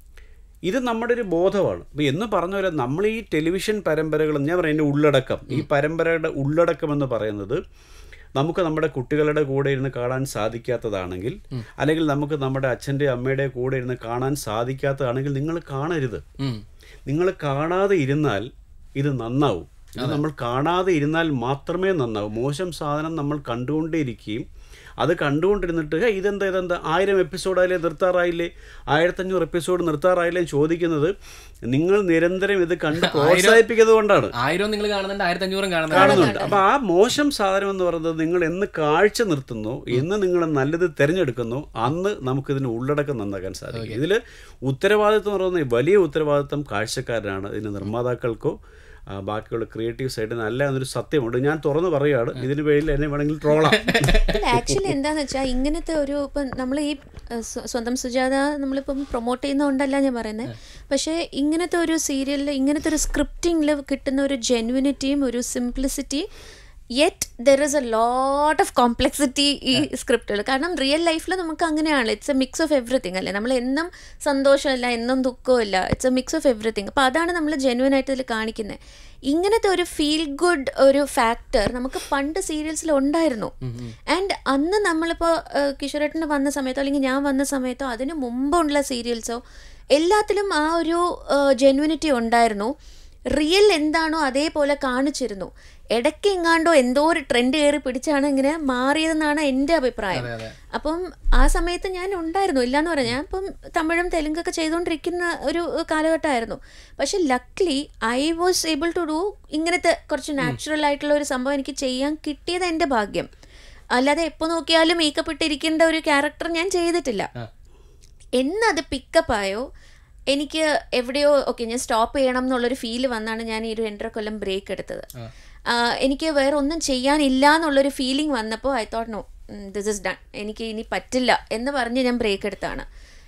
ഇത് നമ്മുടെ ഒരു ബോധമാണ് അപ്പോൾ എന്ന് പറഞ്ഞ പോലെ നമ്മൾ ഈ ടെലിവിഷൻ പരമ്പരകൾ ഞാൻ പറയാം എൻ്റെ ഉള്ളടക്കം ഈ പരമ്പരയുടെ ഉള്ളടക്കം എന്ന് പറയുന്നത് നമുക്ക് നമ്മുടെ കുട്ടികളുടെ കൂടെ ഇരുന്ന് കാണാൻ സാധിക്കാത്തതാണെങ്കിൽ അല്ലെങ്കിൽ നമുക്ക് നമ്മുടെ അച്ഛൻ്റെ അമ്മയുടെ കൂടെ ഇരുന്ന് കാണാൻ സാധിക്കാത്തതാണെങ്കിൽ നിങ്ങൾ കാണരുത്
ഉം.
നിങ്ങൾ കാണാതെ ഇരുന്നാൽ ഇത് നന്നാവും ഇത് നമ്മൾ കാണാതെ ഇരുന്നാൽ മാത്രമേ നന്നാവൂ മോശം സാധനം നമ്മൾ കണ്ടുകൊണ്ടേയിരിക്കുകയും അത് കണ്ടുകൊണ്ടിരുന്നിട്ട് "ഹേ, ഇതെന്താ ഇതെന്താ ആയിരം എപ്പിസോഡായില്ലേ നിർത്താറായില്ലേ ആയിരത്തഞ്ഞൂറ് എപ്പിസോഡ് നിർത്താറായില്ലേ എന്ന് ചോദിക്കുന്നത് നിങ്ങൾ നിരന്തരം ഇത് കണ്ട് പ്രോത്സാഹിപ്പിക്കുന്നത് കൊണ്ടാണ്
ആയിരം നിങ്ങൾ കാണുന്നുണ്ട് ആയിരത്തി അഞ്ഞൂറും കാണുന്നുണ്ട്
കാണുന്നുണ്ട് അപ്പോൾ ആ മോശം സാധനം എന്ന് പറയുന്നത് നിങ്ങൾ എന്ന് കാഴ്ച നിർത്തുന്നു എന്ന് നിങ്ങൾ നല്ലത് തിരഞ്ഞെടുക്കുന്നു അന്ന് നമുക്കിതിന് ഉള്ളടക്കം നന്നാക്കാൻ സാധിക്കും ഇതിൽ ഉത്തരവാദിത്വം എന്ന് പറയുന്നത് വലിയ ഉത്തരവാദിത്വം കാഴ്ചക്കാരനാണ് ഇതിന് നിർമ്മാതാക്കൾക്കോ ആ, ബാക്കിയുള്ള ക്രിയേറ്റീവ് സൈഡിന് അല്ല എന്നൊരു സത്യമുണ്ട് ഞാൻ തുറന്നു പറയുകയാണ് ഇതിന് പേരിൽ എന്നെ വേണമെങ്കിൽ ട്രോളാം
അല്ല ആക്ച്വലി എന്താന്ന് വെച്ചാൽ ഇങ്ങനത്തെ ഒരു ഇപ്പം നമ്മൾ ഈ അഹ്, സ്വ- സ്വന്തം സുജാത നമ്മളിപ്പം പ്രൊമോട്ട് ചെയ്യുന്നതുകൊണ്ടല്ല ഞാൻ പറയുന്നത് പക്ഷേ ഇങ്ങനത്തെ ഒരു സീരിയലിൽ ഇങ്ങനത്തെ ഒരു സ്ക്രിപ്റ്റിങ്ങിൽ കിട്ടുന്ന ഒരു ജെന്വിനിറ്റിയും ഒരു simplicity yet there is a lot of complexity ഈ സ്ക്രിപ്റ്റുകൾ കാരണം റിയൽ ലൈഫിൽ നമുക്ക് അങ്ങനെയാണ് it's a mix of everything അല്ലേ നമ്മൾ എന്നും സന്തോഷമല്ല എന്നും ദുഃഖമില്ല it's a mix of everything അപ്പോൾ അതാണ് നമ്മൾ ജെന്വൻ ആയിട്ട് ഇതിൽ കാണിക്കുന്നത് ഇങ്ങനത്തെ ഒരു ഫീൽ ഗുഡ് ഒരു ഫാക്ടർ നമുക്ക് പണ്ട് സീരിയൽസിൽ ഉണ്ടായിരുന്നു ആൻഡ് അന്ന് നമ്മളിപ്പോൾ കിഷോറേട്ടന് വന്ന സമയത്തോ അല്ലെങ്കിൽ ഞാൻ വന്ന സമയത്തോ അതിന് മുമ്പുള്ള സീരിയൽസോ എല്ലാത്തിലും ആ ഒരു ജെന്വിനിറ്റി ഉണ്ടായിരുന്നു റിയൽ എന്താണോ അതേപോലെ കാണിച്ചിരുന്നു ഇടയ്ക്ക് എങ്ങാണ്ടോ എന്തോ ഒരു ട്രെൻഡ് കയറി പിടിച്ചാണ് ഇങ്ങനെ മാറിയതെന്നാണ് എൻ്റെ അഭിപ്രായം
അതെ.
അപ്പം ആ സമയത്ത് ഞാൻ ഉണ്ടായിരുന്നു ഇല്ലാന്ന് പറഞ്ഞാൽ ഞാൻ ഇപ്പം തമിഴും തെലുങ്കൊക്കെ ചെയ്തുകൊണ്ടിരിക്കുന്ന ഒരു കാലഘട്ടമായിരുന്നു പക്ഷെ luckily I was able to do ഇങ്ങനത്തെ കുറച്ച് നാച്ചുറൽ ആയിട്ടുള്ള ഒരു സംഭവം എനിക്ക് ചെയ്യാൻ കിട്ടിയത് എൻ്റെ ഭാഗ്യം അല്ലാതെ എപ്പോൾ നോക്കിയാലും മേക്കപ്പ് ഇട്ടിരിക്കേണ്ട ഒരു ക്യാരക്ടർ ഞാൻ ചെയ്തിട്ടില്ല
ആ.
എന്നത് പിക്കപ്പായോ എനിക്ക് എവിടെയോ ഓക്കെ ഞാൻ സ്റ്റോപ്പ് ചെയ്യണം എന്നുള്ളൊരു ഫീല് വന്നാണ് ഞാൻ ഈ ഒരു രണ്ടര കൊല്ലം ബ്രേക്ക് എടുത്തത് ആ, എനിക്ക് വേറെ ഒന്നും ചെയ്യാനില്ല എന്നുള്ളൊരു ഫീലിംഗ് വന്നപ്പോൾ I thought no this is done എനിക്ക് ഇനി പറ്റില്ല എന്ന് പറഞ്ഞ് ഞാൻ ബ്രേക്ക് എടുത്താണ്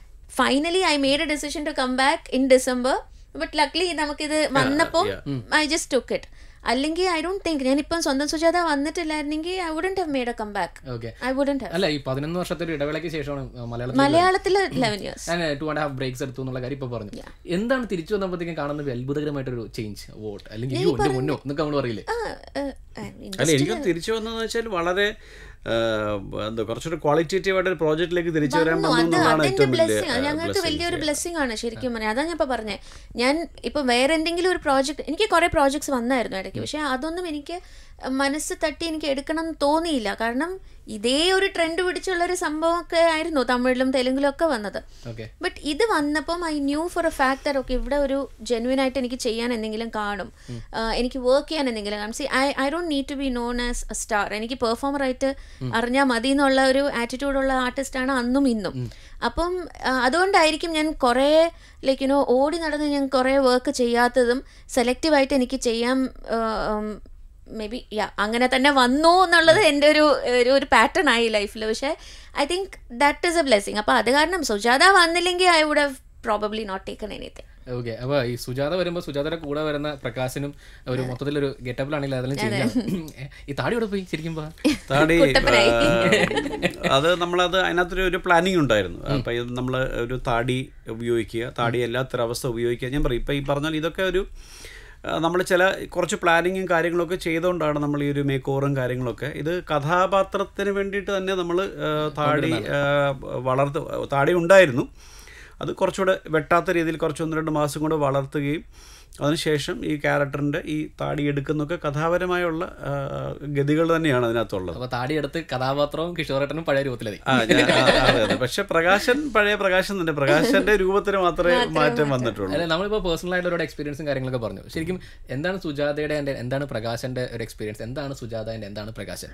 finally I made a decision to come back in December but luckily നമുക്കിത് വന്നപ്പോൾ ഐ ജസ്റ്റ് ടുക്ക് ഇറ്റ് അല്ലെങ്കിൽ ഐ ഡോണ്ട് തിങ്ക് ഞാനിപ്പം സ്വന്തം സുജാത വന്നിട്ടില്ലായിരുന്നെങ്കിൽ I wouldn't have made a comeback
okay
I wouldn't have
അല്ല ഈ പതിനൊന്ന് വർഷത്തെ ഒരു ഇടവേളയ്ക്ക് ശേഷമാണ് ആ, മലയാളത്തിൽ
മലയാളത്തിൽ ലെവൻ ഇയേഴ്സ്
ഞാൻ ടു ആൻഡ് ഹാഫ് ബ്രേക്സ് എടുത്തു എന്നുള്ള കാര്യം ഇപ്പൊ പറഞ്ഞു എന്താണ് തിരിച്ചു വന്നപ്പോഴത്തേക്കും കാണുന്ന ഒരു അത്ഭുതകരമായിട്ടൊരു ചേഞ്ച് വോട്ട് അല്ലെങ്കിൽ അയ്യോ എന്റെ മുന്നോ എന്നൊക്കെ നമ്മൾ പറയില്ലേ
ആ
അല്ല എനിക്ക് തിരിച്ചു വന്നതെന്ന് വെച്ചാൽ വളരെ ആ, എന്താ കുറച്ചുകൂടി ക്വാളിറ്റേറ്റീവ് ആയിട്ട് ഒരു പ്രോജക്റ്റിലേക്ക് തിരിച്ചു വരാൻ
വന്നു.
വന്നു
അത്
എന്നതാണ്
അതെന്റെ
ഏറ്റവും വലിയ
ബ്ലെസ്സിങ് ഞങ്ങൾക്ക് വലിയൊരു ബ്ലെസ്സിങ് ആണ് ശരിക്കും പറഞ്ഞാൽ അതാ ഞാൻ ഇപ്പൊ പറഞ്ഞേ ഞാൻ ഇപ്പൊ വേറെ എന്തെങ്കിലും ഒരു പ്രോജക്റ്റ് എനിക്ക് കുറെ പ്രോജക്ട്സ് വന്നായിരുന്നു ഇടയ്ക്ക് പക്ഷെ അതൊന്നും എനിക്ക് മനസ്സ് തട്ടി എനിക്ക് എടുക്കണം എന്ന് തോന്നിയില്ല കാരണം ഇതേ ഒരു ട്രെൻഡ് പിടിച്ചുള്ള ഒരു സംഭവമൊക്കെ ആയിരുന്നു തമിഴിലും തെലുങ്കിലും ഒക്കെ വന്നത്
ഓക്കെ
ബട്ട് ഇത് വന്നപ്പം I knew for a factor ഒക്കെ ഇവിടെ ഒരു ജെന്വിൻ ആയിട്ട് എനിക്ക് ചെയ്യാൻ എന്തെങ്കിലും കാണും ആ, എനിക്ക് വർക്ക് ചെയ്യാൻ എന്തെങ്കിലും കാണും see I I don't need to be known as a star എനിക്ക് പെർഫോമർ ആയിട്ട് അറിഞ്ഞാൽ മതി എന്നുള്ള ഒരു ആറ്റിറ്റ്യൂഡുള്ള ആർട്ടിസ്റ്റാണ് അന്നും ഇന്നും അപ്പം ആ, അതുകൊണ്ടായിരിക്കും ഞാൻ കുറേ ലൈക്ക് യുനോ ഓടി നടന്ന് ഞാൻ കുറേ വർക്ക് ചെയ്യാത്തതും സെലക്റ്റീവായിട്ട് എനിക്ക് ചെയ്യാൻ മേ ബി യാ അങ്ങനെ തന്നെ വന്നു എന്നുള്ളത് എൻ്റെ ഒരു ഒരു ഒരു പാറ്റേൺ ആയി ലൈഫിൽ പക്ഷേ I think that is a blessing അപ്പോൾ അത് കാരണം സുജാത വന്നില്ലെങ്കിൽ I would have probably not taken anything
okay അപ്പൊ ഈ സുജാത വരുമ്പോ സുജാതയുടെ കൂടെ വരുന്ന പ്രകാശനും ഒരു മൊത്തത്തിലൊരു ഗെറ്റപ്പിലാണെങ്കിൽ അതെല്ലാം ചെയ്യാം ഈ താടി ഇവിടെ പോയി ശരിക്കും പോ
താടി
കുട്ടപ്പനായി.
ആ, അത് നമ്മളത് അതിനകത്തൊരു ഒരു പ്ലാനിങ് ഉണ്ടായിരുന്നു അപ്പം ഇത് നമ്മൾ ഒരു താടി ഉപയോഗിക്കുക താടി എല്ലാത്തരം അവസ്ഥ ഉപയോഗിക്കുക ഞാൻ പറയും ഇപ്പം ഈ പറഞ്ഞാൽ ഇതൊക്കെ ഒരു നമ്മൾ ചില കുറച്ച് പ്ലാനിങ്ങും കാര്യങ്ങളൊക്കെ ചെയ്തുകൊണ്ടാണ് നമ്മൾ ഈ ഒരു മേക്ക് ഓവറും കാര്യങ്ങളൊക്കെ ഇത് കഥാപാത്രത്തിന് വേണ്ടിയിട്ട് തന്നെ നമ്മൾ താടി ആ, വളർത്ത് താടി ഉണ്ടായിരുന്നു അത് കുറച്ചുകൂടെ വെട്ടാത്ത രീതിയിൽ കുറച്ച് ഒന്ന് രണ്ട് മാസം കൂടെ വളർത്തുകയും അതിനുശേഷം ഈ ക്യാരക്ടറിൻ്റെ ഈ താടി എടുക്കുന്നൊക്കെ കഥാപരമായുള്ള ആ, ഗതികൾ തന്നെയാണ് അതിനകത്തുള്ളത്
അപ്പൊ താടി എടുത്ത് കഥാപാത്രവും കിഷോറേട്ടനും പഴയ രൂപത്തിലായി
ആ ഞാൻ ആ, അതെ അതെ പക്ഷെ പ്രകാശൻ പഴയ പ്രകാശൻ തന്നെ പ്രകാശന്റെ രൂപത്തിന് മാത്രമേ മാറ്റം വന്നിട്ടുള്ളൂ
അല്ല നമ്മളിപ്പോൾ പേഴ്സണൽ ആയിട്ടുള്ള ഒരു എക്സ്പീരിയൻസും കാര്യങ്ങളൊക്കെ പറഞ്ഞു ശരിക്കും എന്താണ് സുജാതയുടെ എൻ്റെ എന്താണ് പ്രകാശന്റെ ഒരു എക്സ്പീരിയൻസ് എന്താണ് സുജാതന്റെ എന്താണ് പ്രകാശൻ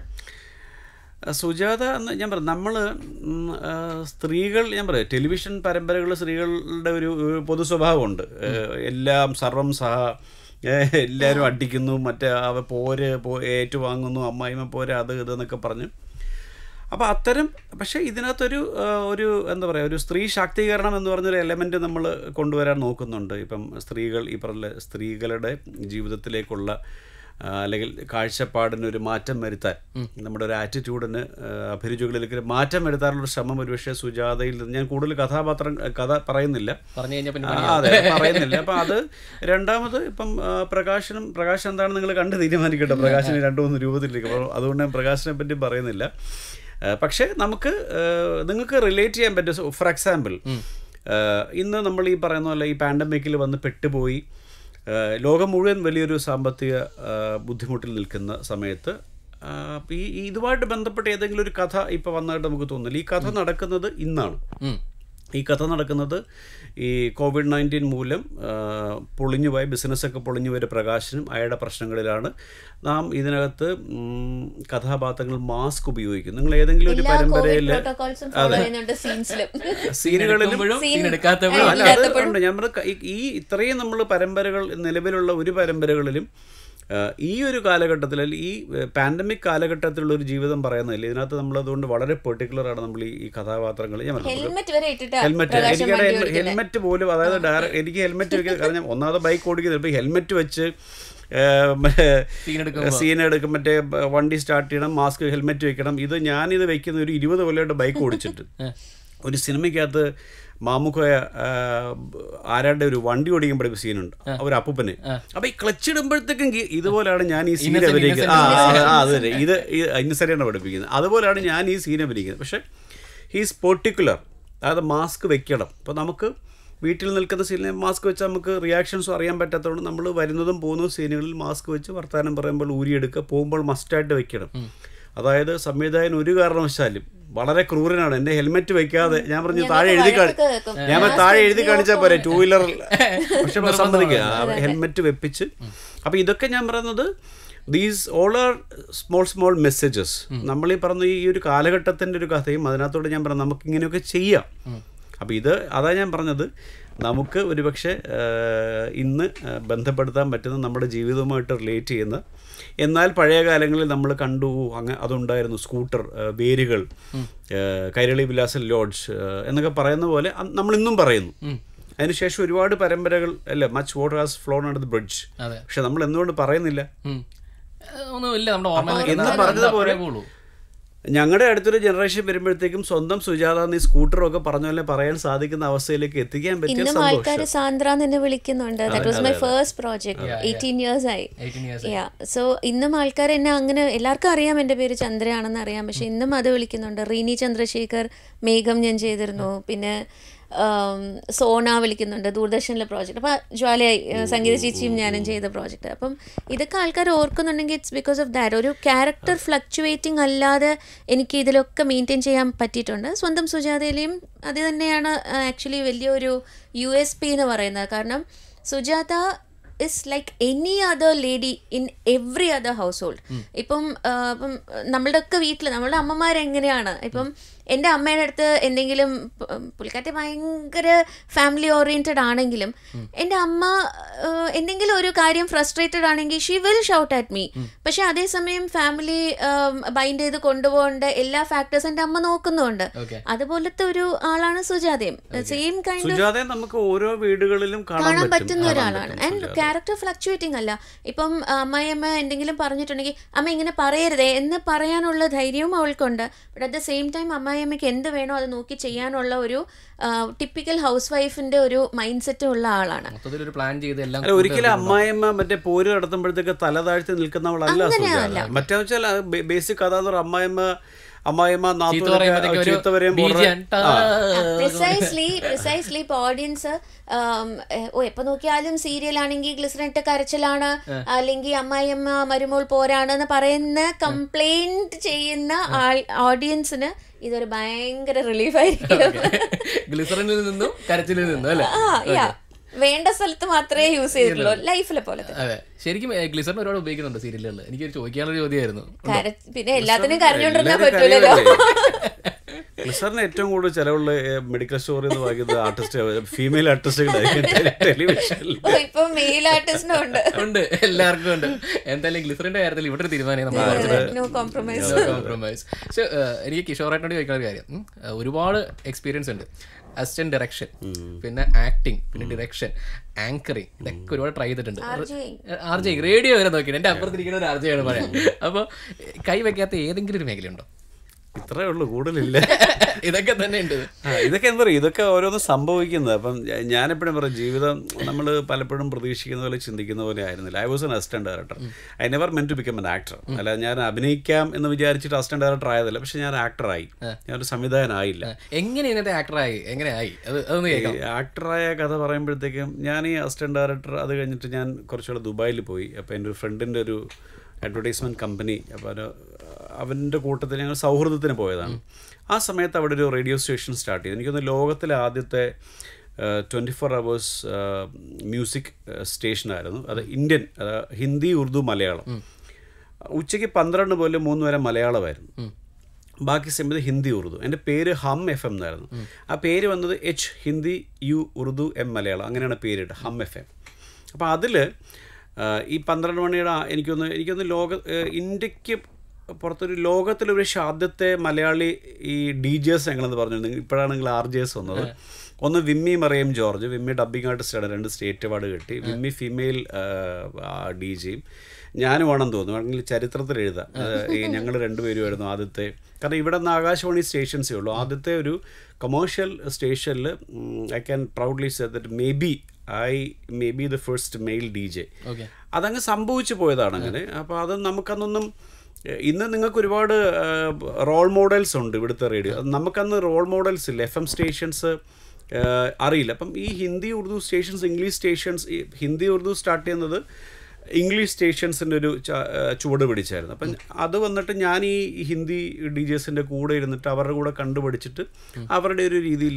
സുജാത എന്ന് ഞാൻ പറയാം നമ്മൾ സ്ത്രീകൾ ഞാൻ പറയാം ടെലിവിഷൻ പരമ്പരകൾ സ്ത്രീകളുടെ ഒരു ഒരു പൊതു സ്വഭാവമുണ്ട് ഏഹ്, എല്ലാം സർവം സഹ ഏഹ്, എല്ലാവരും അടിക്കുന്നു മറ്റേ അവ പോര് പോ ഏറ്റുവാങ്ങുന്നു അമ്മായിമ്മ പോര് അത് ഇത് എന്നൊക്കെ പറഞ്ഞ് അപ്പോൾ അത്തരം പക്ഷേ ഇതിനകത്തൊരു ആ, ഒരു എന്താ പറയുക ഒരു സ്ത്രീ ശാക്തീകരണം എന്ന് പറഞ്ഞൊരു എലമെൻ്റ് നമ്മൾ കൊണ്ടുവരാൻ നോക്കുന്നുണ്ട് ഇപ്പം സ്ത്രീകൾ ഈ പറഞ്ഞ സ്ത്രീകളുടെ ജീവിതത്തിലേക്കുള്ള ആ, അല്ലെങ്കിൽ കാഴ്ചപ്പാടിന് ഒരു മാറ്റം വരുത്താൻ നമ്മുടെ ഒരു ആറ്റിറ്റ്യൂഡിന് അഭിരുചികളിലേക്ക് ഒരു മാറ്റം വരുത്താനുള്ള ഒരു ശ്രമം ഒരുപക്ഷെ സുജാതയിൽ നിന്ന് ഞാൻ കൂടുതൽ കഥാപാത്രം കഥ പറയുന്നില്ല
പറഞ്ഞു കഴിഞ്ഞാൽ പിന്നെ
ആ, അതെ പറയുന്നില്ല അപ്പം അത് രണ്ടാമത് ഇപ്പം ആ, പ്രകാശനം പ്രകാശം എന്താണ് നിങ്ങൾ കണ്ട് തീരുമാനിക്കട്ടെ പ്രകാശന് രണ്ട് മൂന്ന് രൂപത്തിലേക്ക് അപ്പോൾ അതുകൊണ്ട് ഞാൻ പ്രകാശനെ പറ്റി പറയുന്നില്ല ആ, പക്ഷേ നമുക്ക് ആ, നിങ്ങൾക്ക് റിലേറ്റ് ചെയ്യാൻ പറ്റും ഫോർ എക്സാമ്പിൾ ഇന്ന് നമ്മൾ ഈ പറയുന്ന പോലെ ഈ പാൻഡമിക്കിൽ വന്ന് പെട്ടുപോയി ആ, ലോകം മുഴുവൻ വലിയൊരു സാമ്പത്തിക ആ, ബുദ്ധിമുട്ടിൽ നിൽക്കുന്ന സമയത്ത് ആ, ഈ ഈ ഇതുമായിട്ട് ബന്ധപ്പെട്ട ഏതെങ്കിലും ഒരു കഥ ഇപ്പോൾ വന്നതായിട്ട് നമുക്ക് തോന്നുന്നില്ല ഈ കഥ നടക്കുന്നത് ഇന്നാണ്
ഉം.
ഈ കഥ നടക്കുന്നത് ഈ കോവിഡ് നയൻറ്റീൻ മൂലം ആ, പൊളിഞ്ഞുപോയ ബിസിനസ്സൊക്കെ പൊളിഞ്ഞുപോയ പ്രകാശനും അയാളുടെ പ്രശ്നങ്ങളിലാണ് നാം ഇതിനകത്ത് ഉം, കഥാപാത്രങ്ങൾ മാസ്ക് ഉപയോഗിക്കും നിങ്ങൾ ഏതെങ്കിലും ഒരു
എല്ലാ കോവിഡ്
പരമ്പരയിൽ
പ്രോട്ടോകോൾസും ഫോളോ ചെയ്യുന്നുണ്ട് സീൻസിലും
സീനുകളിലും
എടുക്കുമ്പോഴും
Scene-
scene എടുക്കാത്തപ്പോഴും
അല്ല അത് ഉണ്ട് ഞാൻ പറഞ്ഞ ഈ- ഈ ഇത്രയും നമ്മൾ പരമ്പരകൾ നിലവിലുള്ള ഒരു പരമ്പരകളിലും ആ, ഈ ഒരു കാലഘട്ടത്തിൽ അല്ലെങ്കിൽ ഈ പാൻഡമിക് കാലഘട്ടത്തിലുള്ള ഒരു ജീവിതം പറയുന്നില്ല ഇതിനകത്ത് നമ്മൾ അതുകൊണ്ട് വളരെ പെർട്ടിക്കുലർ ആണ് നമ്മൾ ഈ ഈ കഥാപാത്രങ്ങൾ ഞാൻ പറഞ്ഞു
ഹെൽമെറ്റ് വരെ ഇട്ടിട്ട്
ഹെൽമെറ്റ്
പ്രകാശം
എനിക്കടെ
വണ്ടി ഓടിക്കുന്നത്
ഹെൽമെറ്റ് പോലും അതായത് ഡയറക്റ്റ് എനിക്ക് ഹെൽമെറ്റ് വെക്കാൻ കാരണം ഞാൻ ഒന്നാമത് ബൈക്ക് ഓടിക്കുന്നത് ഇപ്പോൾ ഹെൽമെറ്റ് വെച്ച്
Scene എടുക്കുമ്പോ.
സീൻ എടുക്കും മറ്റേ ബ- വണ്ടി സ്റ്റാർട്ട് ചെയ്യണം മാസ്ക് ഹെൽമെറ്റ് വെക്കണം ഇത് ഞാനിത് വെക്കുന്ന ഒരു ഇരുപത് കൊല്ലമായിട്ട് ബൈക്ക് ഓടിച്ചിട്ട് ഒരു സിനിമയ്ക്കകത്ത് മാമുക്കോയ ആരാണ്ട് ഒരു വണ്ടി ഓടിക്കുമ്പോൾ ഒരു സീനുണ്ട് ഒരു അപ്പൂപ്പന് അപ്പൊ ഈ ക്ലച്ച് ഇടുമ്പോഴത്തേക്കും ഗി- ഇതുപോലെയാണ് ഞാൻ ഈ സീൻ
Innocent,
അഭിനയിക്കുന്നത് ആ ആ, ആ, അത് തന്നെ ഇത് ഇന്നസരിയാണ് പഠിപ്പിക്കുന്നത് അതുപോലെയാണ് ഞാൻ ഈ സീൻ അഭിനയിക്കുന്നത് പക്ഷെ ഹീസ് പെർട്ടിക്കുലർ അതായത് മാസ്ക് വെക്കണം അപ്പോൾ നമുക്ക് വീട്ടിൽ നിൽക്കുന്ന സീനിൽ മാസ്ക് വെച്ച് നമുക്ക് റിയാക്ഷൻസും അറിയാൻ പറ്റാത്തതുകൊണ്ട് നമ്മൾ വരുന്നതും പോകുന്നതും സീനുകളിൽ മാസ്ക് വെച്ച് വർത്തമാനം പറയുമ്പോൾ ഊരിയെടുക്കുക പോകുമ്പോൾ മസ്റ്റായിട്ട് വെക്കണം അതായത് സംവിധായകൻ ഒരു കാരണവശാലും വളരെ ക്രൂരനാണ് എൻ്റെ ഹെൽമെറ്റ് വെക്കാതെ ഞാൻ പറഞ്ഞു താഴെ എഴുതി കാണി
വഴക്കൊക്കെ കേൾക്കും.
ഞാൻ പറഞ്ഞു, താഴെ എഴുതി കാണിച്ചാൽ പോരെ ടൂ വീലറിൽ പക്ഷെ സമ്മതിക്കുക ഹെൽമെറ്റ് വെപ്പിച്ച് അപ്പോൾ ഇതൊക്കെ ഞാൻ പറയുന്നത് these all are small small messages നമ്മൾ ഈ പറഞ്ഞ ഈ ഒരു കാലഘട്ടത്തിൻ്റെ ഒരു കഥയും അതിനകത്തോട് ഞാൻ പറഞ്ഞു നമുക്ക് ഇങ്ങനെയൊക്കെ ചെയ്യാം അപ്പോൾ ഇത് അതാ ഞാൻ പറഞ്ഞത് നമുക്ക് ഒരുപക്ഷെ ആ, ഇന്ന് ആ, ബന്ധപ്പെടുത്താൻ പറ്റുന്ന നമ്മുടെ ജീവിതവുമായിട്ട് റിലേറ്റ് ചെയ്യുന്ന എന്നാൽ പഴയ കാലങ്ങളിൽ നമ്മൾ കണ്ടു അങ്ങ് അതുണ്ടായിരുന്നു സ്കൂട്ടർ ആ, വേരുകൾ ആ, കൈരളി വിലാസൻ ലോഡ്ജ് ആ, എന്നൊക്കെ പറയുന്ന പോലെ അ- നമ്മളിന്നും പറയുന്നു അതിനുശേഷം ഒരുപാട് പരമ്പരകൾ അല്ലേ much water has flown under the bridge
അതെ
പക്ഷെ നമ്മൾ എന്തുകൊണ്ട് പറയുന്നില്ല
ഉം. ഏഹ് ഒന്നുമില്ല നമ്മുടെ ഓർമ്മ
എന്ന് പറഞ്ഞതുപോലെ ഞങ്ങളുടെ അടുത്തൊരു ജനറേഷൻ വരുമ്പോഴത്തേക്കും സ്വന്തം സുജാത നീ സ്കൂട്ടറും ഒക്കെ പറഞ്ഞ പോലെ പറയാൻ സാധിക്കുന്ന അവസ്ഥയിലേക്ക് എത്തിക്കാൻ പറ്റിയ
ഇന്നും
സന്തോഷം
ആൾക്കാർ സാന്ദ്ര എന്ന് എന്നെ വിളിക്കുന്നുണ്ട് that was my first project eighteen years ആയി
എയ്റ്റീൻ ഇയേഴ്സ്
യാ സോ ഇന്നും ആൾക്കാർ എന്നെ അങ്ങനെ എല്ലാവർക്കും അറിയാം എൻ്റെ പേര് ചന്ദ്രയാണെന്ന് അറിയാം പക്ഷെ ഇന്നും അത് വിളിക്കുന്നുണ്ട് റീനി ചന്ദ്രശേഖർ മേഘം ഞാൻ ചെയ്തിരുന്നു പിന്നെ ആം, സോന വിളിക്കുന്നുണ്ട് ദൂരദർശനിലെ പ്രോജക്റ്റ് അപ്പോൾ ജ്വാലയായി ഏഹ്, സംഗീത ചേച്ചിയും ഞാനും ചെയ്ത പ്രോജക്റ്റ് അപ്പം ഇതൊക്കെ ആൾക്കാർ ഓർക്കുന്നുണ്ടെങ്കിൽ ഇറ്റ്സ് ബിക്കോസ് ഓഫ് ദാറ്റ് ഒരു ക്യാരക്ടർ ഫ്ലക്ച്വേറ്റിംഗ് അല്ലാതെ എനിക്ക് ഇതിലൊക്കെ മെയിൻറ്റെയിൻ ചെയ്യാൻ പറ്റിയിട്ടുണ്ട് സ്വന്തം സുജാതയിലെയും അത് തന്നെയാണ് ആക്ച്വലി വലിയൊരു യു എസ് പി എന്ന് പറയുന്നത് കാരണം Sujatha is like any other lady in every other household ഇപ്പം ആ, ഇപ്പം നമ്മളുടെ ഒക്കെ വീട്ടിൽ നമ്മളുടെ അമ്മമാരെങ്ങനെയാണ് ഇപ്പം എൻ്റെ അമ്മയുടെ അടുത്ത് എന്തെങ്കിലും പ- പുള്ളിക്കാരത്തി ഭയങ്കര ഫാമിലി ഓറിയൻറ്റഡ് ആണെങ്കിലും എൻ്റെ അമ്മ ആ, എന്തെങ്കിലും ഒരു കാര്യം ഫ്രസ്ട്രേറ്റഡ് ആണെങ്കിൽ she will shout at me പക്ഷെ അതേസമയം ഫാമിലി ബൈൻഡ് ചെയ്ത് കൊണ്ടുപോകേണ്ട എല്ലാ ഫാക്ടേഴ്സ് എൻ്റെ അമ്മ നോക്കുന്നുണ്ട്
ഓക്കെ
അതുപോലത്തെ ഒരു ആളാണ് സുജാതയും സെയിം കൈൻഡ്
സുജാതയെ നമുക്ക് ഓരോ വീടുകളിലും കാണാൻ
കാണാൻ
പറ്റും
പറ്റുന്ന ഒരാളാണ് ആൻഡ് ക്യാരക്ടർ ഫ്ലക്ച്വേറ്റിംഗ് അല്ല ഇപ്പം അമ്മായിയമ്മ എന്തെങ്കിലും പറഞ്ഞിട്ടുണ്ടെങ്കിൽ അമ്മ ഇങ്ങനെ പറയരുതേ എന്ന് പറയാനുള്ള ധൈര്യവും അവൾക്കുണ്ട് but at the same time അമ്മായിയമ്മയ്ക്ക് എന്ത് വേണോ അത് നോക്കി ചെയ്യാനുള്ള ഒരു ടിപ്പിക്കൽ ഹൗസ് വൈഫിന്റെ ഒരു മൈൻഡ് സെറ്റ് ഉള്ള ആളാണ്
മൊത്തത്തിൽ ഒരു പ്ലാൻ ചെയ്ത് എല്ലാം
അല്ല ഒരിക്കലും അമ്മായിയമ്മ മറ്റേ പോര് നടത്തുമ്പോഴത്തേക്ക് തല താഴ്ത്തി നിൽക്കുന്നവളല്ല സുജാത മറ്റേ വെച്ചാൽ ബേസിക് കഥ എന്ന് പറഞ്ഞാൽ അമ്മായിമ്മ അമ്മായിമ്മ
പറയുമ്പോഴത്തേക്ക്
നാത്തൂരൊക്കെ
ഒരു
ചീത്ത പറയുമ്പോൾ
ബീജൻ ടാ.
പ്രിസൈസ്ലി പ്രിസൈസ്ലി ഇപ്പോൾ ഓഡിയൻസ് ഓ എപ്പോൾ നോക്കിയാലും സീരിയൽ ആണെങ്കിൽ ഗ്ലിസറിട്ട് കരച്ചിലാണ് അല്ലെങ്കിൽ അമ്മായിയമ്മ മരുമോൾ പോരാണ് എന്ന് പറയുന്ന കംപ്ലൈന്റ് ചെയ്യുന്ന ആൾ ഓഡിയൻസിന് ഇതൊരു ഭയങ്കര റിലീഫ് ആയിരിക്കും
ഗ്ലിസറിനിൽ നിന്നും കരച്ചിലിൽ നിന്നും അല്ലേ
ആ യാ വേണ്ട സ്ഥലത്ത് മാത്രമേ യൂസ് ചെയ്തിട്ടുള്ളൂ ലൈഫിലെ പോലെ തന്നെ
അതെ ശരിക്കും ഗ്ലിസറിൻ ഒരുപാട് ഉപയോഗിക്കുന്നുണ്ട് സീരിയലുകളിൽ എനിക്കൊരു ചോദിക്കാനുള്ള ചോദ്യമായിരുന്നു
കര- പിന്നെ എല്ലാത്തിനും കരഞ്ഞോണ്ടിരുന്നാ
എല്ലാവരും
പറ്റൂലല്ലോ
ഗ്ലിസറിന് ഏറ്റവും കൂടുതൽ ചിലവുള്ള മെഡിക്കൽ സ്റ്റോറിൽ നിന്ന് വാങ്ങിയത് ആർട്ടിസ്റ്റ് ഫീമെയിൽ ആർട്ടിസ്റ്റുകളായിരിക്കും ടെലിവിഷനിൽ
ഓ, ഇപ്പൊ മെയിൽ ആർട്ടിസ്റ്റിനും ഉണ്ട്
ഉണ്ട് എല്ലാവർക്കും ഉണ്ട് എന്തായാലും ഗ്ലിസറിന്റെ കാര്യത്തിൽ ഇവിടെ ഒരു തീരുമാനം നമ്മൾ പറഞ്ഞിട്ടുണ്ട്
നോ കോംപ്രമൈസ്
കോംപ്രമൈസ് പക്ഷെ എനിക്ക് കിഷോറായിട്ടോട് ചോദിക്കുന്ന ഒരു കാര്യം ഉം, ഏഹ് ഒരുപാട് എക്സ്പീരിയൻസ് ഉണ്ട് അസിസ്റ്റന്റ് ഡയറക്ഷൻ പിന്നെ ആക്ടിങ് പിന്നെ ഡിറക്ഷൻ ആങ്കറിങ് ഇതൊക്കെ ഒരുപാട് ട്രൈ ചെയ്തിട്ടുണ്ട് ആർ ജെ റേഡിയോ വരെ നോക്കിയിട്ട് എൻ്റെ അപ്പുറത്തിരിക്കുന്ന ഒരു ആർ ജെ ആണ് പറയാം അപ്പോൾ കൈ വെക്കാത്ത ഏതെങ്കിലും ഒരു മേഖലയുണ്ടോ
ഇത്രയേ ഉള്ളൂ കൂടുതലില്ല
ഇതൊക്കെ തന്നെ ഉണ്ട്
ആ, ഇതൊക്കെ എന്താ പറയുക ഇതൊക്കെ ഓരോന്ന് സംഭവിക്കുന്നത് അപ്പം ഞാ- ഞാനെപ്പോഴും പറയും ജീവിതം നമ്മൾ പലപ്പോഴും പ്രതീക്ഷിക്കുന്ന പോലെ ചിന്തിക്കുന്ന പോലെ ആയിരുന്നില്ല I was an assistant director I never meant to become an actor അല്ല ഞാൻ അഭിനയിക്കാം എന്ന് വിചാരിച്ചിട്ട് അസിസ്റ്റന്റ് ഡയറക്ടർ ആയതല്ല പക്ഷെ ഞാൻ ആക്ടറായി ഞാനൊരു സംവിധായകനായില്ല
എങ്ങനെ ഇന്നത്തെ ആക്ടറായി എങ്ങനെയായി അത് അതൊന്ന് കേൾക്കാം
ഈ ആക്ടറായ കഥ പറയുമ്പോഴത്തേക്കും ഞാൻ ഈ അസിസ്റ്റന്റ് ഡയറക്ടർ അത് കഴിഞ്ഞിട്ട് ഞാൻ കുറച്ചുകൂടെ ദുബായിൽ പോയി അപ്പോൾ എൻ്റെ ഒരു ഫ്രണ്ടിൻ്റെ ഒരു അഡ്വർടൈസ്മെൻറ്റ് കമ്പനി അപ്പോൾ അത് അവൻ്റെ കൂട്ടത്തിൽ ഞങ്ങൾ സൗഹൃദത്തിന് പോയതാണ് ആ സമയത്ത് അവിടെ ഒരു റേഡിയോ സ്റ്റേഷൻ സ്റ്റാർട്ട് ചെയ്തു എനിക്കൊന്ന് ലോകത്തിലെ ആദ്യത്തെ ട്വൻറ്റി ഫോർ അവേഴ്സ് മ്യൂസിക് സ്റ്റേഷനായിരുന്നു അത് ഇന്ത്യൻ അത് ഹിന്ദി ഉറുദു മലയാളം ഉച്ചയ്ക്ക് പന്ത്രണ്ട് മുതൽ മൂന്ന് വരെ മലയാളമായിരുന്നു ബാക്കി സമയത്ത് ഹിന്ദി ഉറുദു എൻ്റെ പേര് ഹം എഫ് എം എന്നായിരുന്നു ആ പേര് വന്നത് H Hindi U Urdu M Malayalam അങ്ങനെയാണ് പേരിട്ട് ഹം എഫ് എം അപ്പോൾ അതിൽ ഈ പന്ത്രണ്ട് മണിയുടെ ആ- എനിക്കൊന്ന് എനിക്കൊന്ന് ലോക ഏഹ് ഇന്ത്യക്ക് പുറത്തൊരു ലോകത്തിലൊരു ആദ്യത്തെ മലയാളി ഈ ഡി ജെ എസ് ഞങ്ങളെന്ന് പറഞ്ഞിരുന്നു ഇപ്പോഴാണ് നിങ്ങൾ ആർ ജെ എസ് വന്നത് ഒന്ന് വിമ്മി മറിയം ജോർജ് വിമ്മി ഡബ്ബിംഗ് ആർട്ടിസ്റ്റാണ് രണ്ട് സ്റ്റേറ്റ് അവാർഡ് കിട്ടി വിമ്മി ഫീമെയിൽ ഡി ജിയും ഞാനുമാണെന്ന് തോന്നുന്നു വേണമെങ്കിൽ ചരിത്രത്തിൽ എഴുതാം അത് ഈ ഞങ്ങൾ രണ്ടുപേരുമായിരുന്നു ആദ്യത്തെ കാരണം ഇവിടെ നിന്ന് ആകാശവാണി സ്റ്റേഷൻസേ ഉള്ളൂ ആദ്യത്തെ ഒരു കൊമേഴ്ഷ്യൽ സ്റ്റേഷനിൽ I can proudly say that maybe I may be the first male DJ okay
ഓക്കെ
അതങ്ങ് സംഭവിച്ചു പോയതാണ് അങ്ങനെ അപ്പോൾ അത് നമുക്കന്നൊന്നും എഹ്, ഇന്ന് നിങ്ങൾക്ക് ഒരുപാട് റോൾ മോഡൽസ് ഉണ്ട് ഇവിടുത്തെ റേഡിയോ അത് നമുക്കന്ന് റോൾ മോഡൽസ് ഇല്ല എഫ് എം സ്റ്റേഷൻസ് അറിയില്ല അപ്പം ഈ Hindi Urdu stations English stations ഈ ഹിന്ദി ഉറുദു സ്റ്റാർട്ട് ചെയ്യുന്നത് ഇംഗ്ലീഷ് സ്റ്റേഷൻസിൻ്റെ ഒരു ച- ഏഹ് ചുവട് പിടിച്ചായിരുന്നു അപ്പം അത് വന്നിട്ട് ഞാൻ ഈ ഹിന്ദി ഡി ജെസിൻ്റെ കൂടെ ഇരുന്നിട്ട് അവരുടെ കൂടെ കണ്ടുപിടിച്ചിട്ട് അവരുടെ ഒരു രീതിയിൽ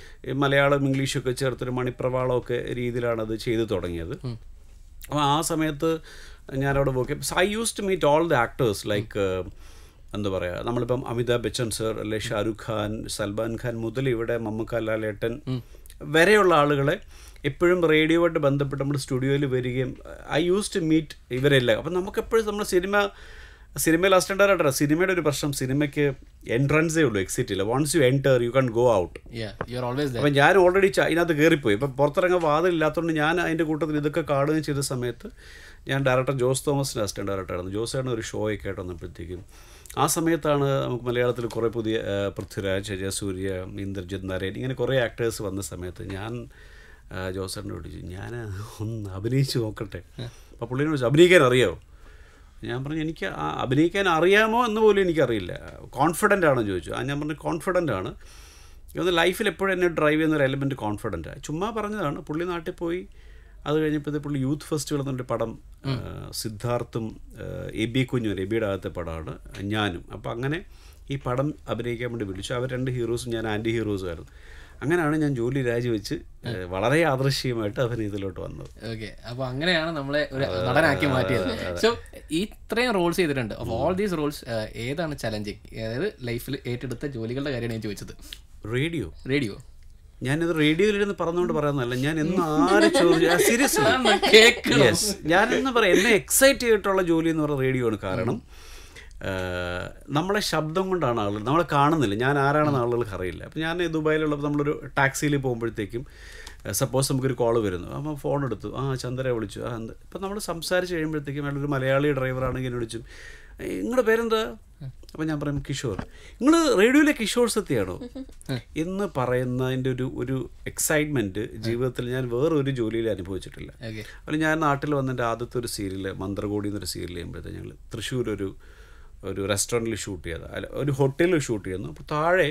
മലയാളം ഇംഗ്ലീഷൊക്കെ ചേർത്തൊരു മണിപ്രവാളമൊക്കെ രീതിയിലാണ് അത് ചെയ്തു തുടങ്ങിയത് അപ്പോൾ ആ സമയത്ത് ഞാനവിടെ work I used to meet all the actors like എന്താ പറയുക നമ്മളിപ്പം അമിതാഭ് ബച്ചൻ സർ അല്ലെ ഷാരൂഖ് ഖാൻ സൽമാൻ ഖാൻ മുതൽ ഇവിടെ മമ്മൂക്ക ലാലേട്ടൻ വരെയുള്ള ആളുകളെ എപ്പോഴും റേഡിയോയായിട്ട് ബന്ധപ്പെട്ട് നമ്മൾ സ്റ്റുഡിയോയിൽ വരികയും ഐ യൂസ് ടു മീറ്റ് ഇവരെല്ലാം അപ്പം നമുക്കെപ്പോഴും നമ്മൾ സിനിമ സിനിമയിൽ അസിസ്റ്റൻ്റ് ഡയറക്ടറാണ് സിനിമയുടെ ഒരു പ്രശ്നം സിനിമയ്ക്ക് എൻട്രൻസേ ഉള്ളൂ എക്സിറ്റ് ഇല്ല once you enter you can go out
you are always
അപ്പം ഞാൻ ഓൾറെഡി അതിനകത്ത് കയറിപ്പോയി ഇപ്പം പുറത്തിറങ്ങാൻ വാതിലില്ലാത്തതുകൊണ്ട് ഞാൻ അതിൻ്റെ കൂട്ടത്തിൽ ഇതൊക്കെ കാണുകയും ചെയ്ത സമയത്ത് ഞാൻ ഡയറക്ടർ ജോസ് തോമസിൻ്റെ അസിസ്റ്റൻ്റ് ഡയറക്ടറായിരുന്നു ജോസാണ് ഒരു ഷോ ഒക്കെ ആയിട്ട് വന്നപ്പോഴത്തേക്കും ആ സമയത്താണ് നമുക്ക് മലയാളത്തിൽ കുറേ പുതിയ ആ, പൃഥ്വിരാജ് ജയസൂര്യ ഇന്ദ്രജിത് നരേൻ ഇങ്ങനെ കുറേ ആക്ടേഴ്സ് വന്ന സമയത്ത് ഞാൻ ആ, ജോസേട്ടനെ വിളിച്ചു ഞാൻ ഒന്ന് അഭിനയിച്ച് നോക്കട്ടെ അപ്പോൾ പുള്ളിനെ വിളിച്ചു അഭിനയിക്കാൻ അറിയാമോ ഞാൻ പറഞ്ഞു എനിക്ക് ആ അഭിനയിക്കാൻ അറിയാമോ എന്ന് പോലും എനിക്കറിയില്ല കോൺഫിഡൻ്റ് ആണോ ചോദിച്ചു ആ ഞാൻ പറഞ്ഞു കോൺഫിഡൻ്റ് ആണ് ഇത് ലൈഫിൽ എപ്പോഴും എന്നെ ഡ്രൈവ് ചെയ്യുന്ന ഒരു എലമെൻറ്റ് കോൺഫിഡൻ്റ് ചുമ്മാ പറഞ്ഞതാണ് പുള്ളി നാട്ടിൽ പോയി അത് കഴിഞ്ഞപ്പോഴത്തെ പുള്ളി യൂത്ത് ഫെസ്റ്റിവൽ എന്നൊരു പടം ആ, സിദ്ധാർത്ഥും ആ, എ ബി കുഞ്ഞും എബിയുടെ അകത്തെ പടമാണ് ഞാനും അപ്പോൾ അങ്ങനെ ഈ പടം അഭിനയിക്കാൻ വേണ്ടി വിളിച്ചു അവർ രണ്ട് ഹീറോസും ഞാൻ ആൻറ്റി ഹീറോസും ആയിരുന്നു അങ്ങനെയാണ് ഞാൻ ജോലി രാജിവെച്ച് ആ, വളരെ യാദൃശ്യമായിട്ട് അഭിനയത്തിലോട്ട് വന്നത്
ഓക്കെ അപ്പൊ അങ്ങനെയാണ് നമ്മളെ ഒരു നടനാക്കി മാറ്റിയത് സോ ഇത്രയും റോൾസ് ചെയ്തിട്ടുണ്ട് ഓഫ് ഓൾ ദീസ് റോൾസ് ഏതാണ് ചലഞ്ചിങ് അതായത് ലൈഫിൽ ഏറ്റെടുത്ത ജോലികളുടെ കാര്യമാണ് ഞാൻ ചോദിച്ചത്
റേഡിയോ
റേഡിയോ
ഞാനിത് റേഡിയോയിലിരുന്ന് പറഞ്ഞുകൊണ്ട് പറയുന്നതല്ല ഞാൻ എന്ന് ആര് ചോദിച്ചു സീരിയസ്ലി
കേൾക്കണം
യെസ് ഞാനെന്ന് പറയാം എന്നെ എക്സൈറ്റ് ചെയ്തിട്ടുള്ള ജോലി എന്ന് പറയുന്നത് റേഡിയോ ആണ് കാരണം ആ, നമ്മളെ ശബ്ദം കൊണ്ടാണ് ആളുകൾ നമ്മളെ കാണുന്നില്ല ഞാൻ ആരാണെന്ന് ആളുകൾക്ക് അറിയില്ല അപ്പം ഞാൻ ദുബായിലുള്ളപ്പോൾ നമ്മളൊരു ടാക്സിയിൽ പോകുമ്പോഴത്തേക്കും സപ്പോസ് നമുക്കൊരു കോൾ വരുന്നു അപ്പോൾ ഫോൺ എടുത്തു ആ ചന്ദ്രയെ വിളിച്ചു ആ എന്ത് ഇപ്പം നമ്മൾ സംസാരിച്ച് കഴിയുമ്പോഴത്തേക്കും അയാളൊരു മലയാളി ഡ്രൈവറാണെങ്കിൽ എന്നെ വിളിച്ചു നിങ്ങളുടെ പേരെന്താ അപ്പം ഞാൻ പറയും കിഷോർ നിങ്ങൾ റേഡിയോയിലെ കിഷോർ സത്യാണോ എന്ന് പറയുന്നതിൻ്റെ ഒരു ഒരു എക്സൈറ്റ്മെൻറ്റ് ജീവിതത്തിൽ ഞാൻ വേറൊരു ജോലിയിൽ അനുഭവിച്ചിട്ടില്ല
ഓക്കെ
അപ്പോൾ ഞാൻ നാട്ടിൽ വന്നെൻ്റെ ആദ്യത്തെ ഒരു സീരിയൽ മന്ത്രകോടി എന്നൊരു സീരിയൽ ചെയ്യുമ്പോഴത്തേക്ക് ഞങ്ങൾ തൃശ്ശൂർ ഒരു ഒരു റെസ്റ്റോറൻറ്റിൽ ഷൂട്ട് ചെയ്ത അല്ല ഒരു ഹോട്ടലിൽ ഷൂട്ട് ചെയ്യുന്നു അപ്പോൾ താഴെ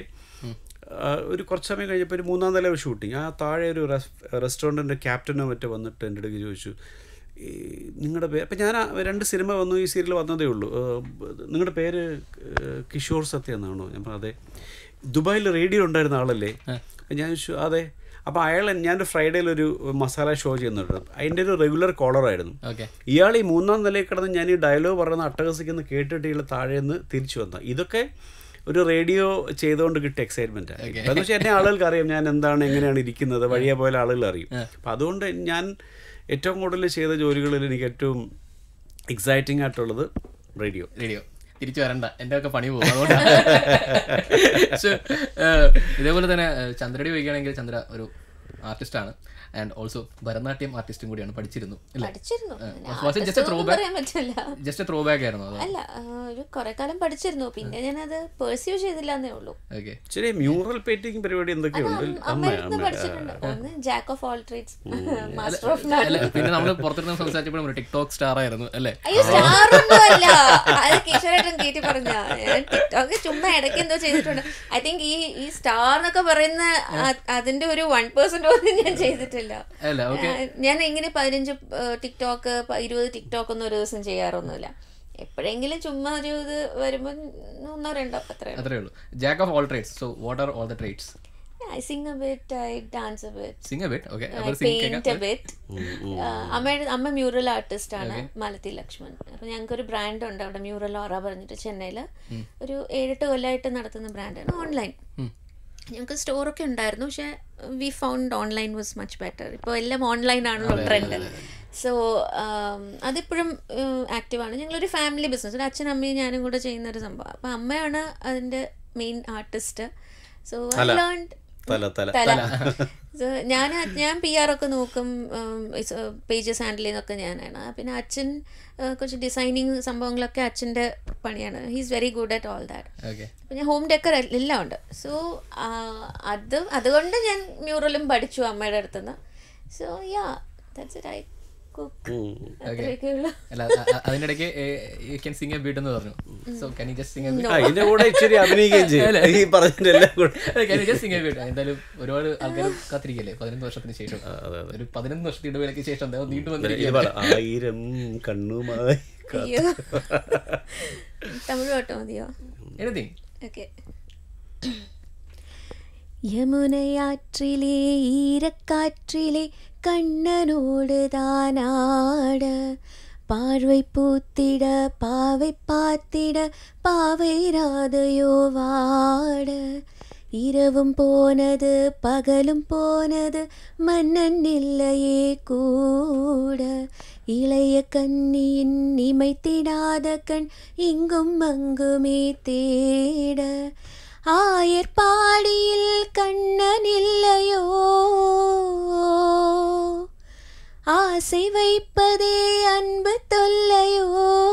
ആ, ഒരു കുറച്ച് സമയം കഴിഞ്ഞപ്പോൾ ഒരു മൂന്നാം നില ഷൂട്ടിങ് ആ താഴെ ഒരു റെസ്റ്റോറൻറ്റിൻ്റെ ക്യാപ്റ്റനോ മറ്റോ വന്നിട്ട് എൻ്റെ അടുക്ക് ചോദിച്ചു ഈ നിങ്ങളുടെ പേര് അപ്പം ഞാൻ ആ രണ്ട് സിനിമ വന്നു ഈ സീരിയൽ വന്നതേ ഉള്ളൂ നിങ്ങളുടെ പേര് ഏഹ്, കിഷോർ സത്യ എന്നാണോ ഞാൻ പറഞ്ഞു അതെ ദുബായിൽ റേഡിയോ ഉണ്ടായിരുന്ന ആളല്ലേ അപ്പം ഞാൻ ചോദിച്ചു അതെ അപ്പോൾ അയാൾ ഞാനൊരു ഫ്രൈഡേയിൽ ഒരു മസാല ഷോ ചെയ്യുന്നുണ്ട് അതിൻ്റെ ഒരു റെഗുലർ കോളറായിരുന്നു
ഓക്കെ
ഇയാൾ ഈ മൂന്നാം നിലയിൽ കിടന്ന് ഞാൻ ഈ ഡയലോഗ് പറയുന്ന അട്ടഹസിക്കുന്ന കേട്ടിട്ട് ഇയാൾ താഴേന്ന് തിരിച്ചു വന്ന ഇതൊക്കെ ഒരു റേഡിയോ ചെയ്തുകൊണ്ട് കിട്ടിയ എക്സൈറ്റ്മെന്റ് എന്ന് വെച്ചാൽ എന്നെ ആളുകൾക്ക് അറിയാം ഞാൻ എന്താണ് എങ്ങനെയാണ് ഇരിക്കുന്നത് വഴിയെ പോലെ ആളുകൾ അറിയും അപ്പം അതുകൊണ്ട് ഞാൻ ഏറ്റവും കൂടുതൽ ചെയ്ത ജോലികളിൽ എനിക്ക് ഏറ്റവും എക്സൈറ്റിംഗ് ആയിട്ടുള്ളത് റേഡിയോ
റേഡിയോ തിരിച്ചു വരണ്ട എൻ്റെ ഒക്കെ പണി പോകും അതുകൊണ്ടാണ് So, ഏഹ്, ഇതേപോലെ തന്നെ ഏഹ്, ചന്ദ്രടി ചോദിക്കുകയാണെങ്കിൽ ചന്ദ്ര ഒരു ആർട്ടിസ്റ്റാണ് ആൻഡ് ഓൾസോ ഭരതനാട്യം ആർട്ടിസ്റ്റും കൂടിയാണ് പഠിച്ചിരുന്നു അല്ലേ
പഠിച്ചിരുന്നു
was it just a
artist ഒന്നും
throwback?
പറയാൻ പറ്റില്ല
ജസ്റ്റ് ത്രോ ബാക്ക് ആയിരുന്നു അതോ
അല്ല ആ, ഒരു കുറെ കാലം പഠിച്ചിരുന്നു പിന്നെ ഞാനത് പെർസ്യൂ ചെയ്തില്ല എന്നേ ഉള്ളൂ
ഓക്കെ
ചെറിയ മ്യൂറൽ പെയിന്റിങ് പരിപാടി എന്തൊക്കെയുണ്ട് അമ്മ
അമ്മയടുത്ത്
അമ്മ
പഠിച്ചിട്ടുണ്ട് ഒന്ന് jack of all trades master of
അല്ല പിന്നെ നമ്മൾ പുറത്തിരുന്ന് സംസാരിച്ചപ്പോഴും ഒരു ടിക്ടോക്ക് സ്റ്റാർ ആയിരുന്നു അല്ലേ
അയ്യോ സ്റ്റാർ ഒന്നും അല്ല അത് കിഷോറേട്ടൻ കയറ്റി പറഞ്ഞ ഞാൻ ടിക്ടോക്ക് ചുമ്മാ ഇടയ്ക്ക് എന്തോ ചെയ്തിട്ടുണ്ട് ഐ തിങ്ക് ഈ ഈ സ്റ്റാർ എന്നൊക്കെ പറയുന്ന അ- അതിന്റെ ഒരു വൺ പെർസെന്റ് പോലും ഞാൻ ചെയ്തിട്ടില്ല
അല്ല ഓക്കെ
ആ, ഞാൻ ഇങ്ങനെ പതിനഞ്ച് ഏഹ്, ടിക്ടോക്ക് പ- ഇരുപത് ടിക്ടോക്ക് ഒന്നും ഒരു ദിവസം ചെയ്യാറൊന്നുമില്ല എപ്പോഴെങ്കിലും ചുമ്മാ ഒരു ഇത് വരുമ്പോൾ ഒന്നോ രണ്ടോ അത്രേ
അത്രേ ഉള്ളൂ jack of all trades so what are all the trades
I sing a bit I dance a bit
sing a bit okay
I
അപ്പോൾ സിംഗ്
paint a bit. ആ, അമ്മയുടെ അമ്മ മ്യൂറൽ ആർട്ടിസ്റ്റ് ആണ് മലത്തി ലക്ഷ്മൺ അപ്പൊ ഞങ്ങൾക്ക് ഒരു ബ്രാൻഡ് ഉണ്ട് അവിടെ മ്യൂറൽ ഓറ പറഞ്ഞിട്ട് ചെന്നൈയിൽ ഒരു ഏഴെട്ട് കൊല്ലമായിട്ട് നടത്തുന്ന ബ്രാൻഡാണ് ഓൺലൈൻ ഞങ്ങൾക്ക് സ്റ്റോറൊക്കെ ഉണ്ടായിരുന്നു പക്ഷെ we found online was much better ഇപ്പോൾ എല്ലാം ഓൺലൈൻ ആണല്ലോ ട്രെൻഡ് സോ അതിപ്പോഴും ആക്റ്റീവാണ് ഞങ്ങളൊരു ഫാമിലി ബിസിനസ് ഒരു അച്ഛനും അമ്മയും ഞാനും കൂടെ ചെയ്യുന്ന ഒരു സംഭവം അപ്പം അമ്മയാണ് അതിൻ്റെ main artist so I learn
തല തല
തല So, ഞാൻ ഞാൻ പി ആർ ഒക്കെ നോക്കും പേജസ് ഹാൻഡിൽ ചെയ്യുന്നതൊക്കെ ഞാനാണ് പിന്നെ അച്ഛൻ uh, കുറച്ച് ഡിസൈനിങ് സംഭവങ്ങളൊക്കെ അച്ഛൻ്റെ പണിയാണ് he's very good at all that
okay
അപ്പം ഞാൻ ഹോം ഡെക്കർ എല്ലാം ഉണ്ട് സോ അത് അതുകൊണ്ട് ഞാൻ മ്യൂറലും പഠിച്ചു അമ്മയുടെ അടുത്തുനിന്ന് so yeah that's it I cook അത്രയൊക്കെ ഉള്ളൂ
അല്ല അ- അ- അതിനിടയ്ക്ക് you can sing a bit എന്ന് പറഞ്ഞു so can you just sing a
ആ ഇതിന്റെ കൂടെ ഇച്ചിരി അഭിനയിക്കുകയും ചെയ്യും ഈ പറഞ്ഞതിന്റെ എല്ലാം കൂടെ
can you just sing a bit എന്തായാലും ഒരുപാട് ആൾക്കാർ കാത്തിരിക്കല്ലേ പതിനൊന്ന് വർഷത്തിന് ശേഷം ഒരു പതിനൊന്ന് വർഷത്തെ ഇടവേളയ്ക്ക് ശേഷം എന്താ നീണ്ടു
ഇത്
വന്നിരിക്കുകയാണ്
പറ, ആയിരം കണ്ണുമായി കാ-
അയ്യോ തമിഴ് പാട്ടോ മതിയോ
എനിത്തിങ്
ഓക്കെ யமுனையாற்றிலே ஈரக்காற்றிலே கண்ணனோடு தானாட பார்வை பூத்திட பாவை பார்த்திட பாவை ராதையோ வாட இரவும் போனது பகலும் போனது மன்னன் இல்லையே கூட இளைய கண்ணியின் இமைத்திடாத கண் இங்கும் அங்குமே தேட ஆயர்பாடியில் கண்ணன் இல்லையோ ஆசை வைப்பதே அன்பு தொல்லையோ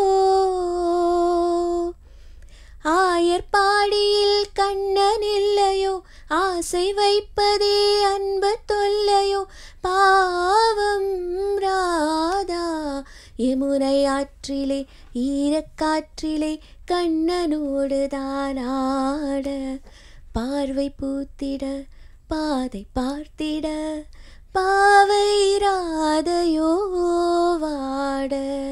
ஆயர்பாடியில் கண்ணன் இல்லையோ ஆசை வைப்பதே அன்பு தொல்லையோ பாவம் ராதா யமுனை ஆற்றிலே ஈரக்காற்றிலே கண்ணனோடு தானாட பார்வை பூத்திட பாதை பார்த்திட பாவை ராதையோ வாட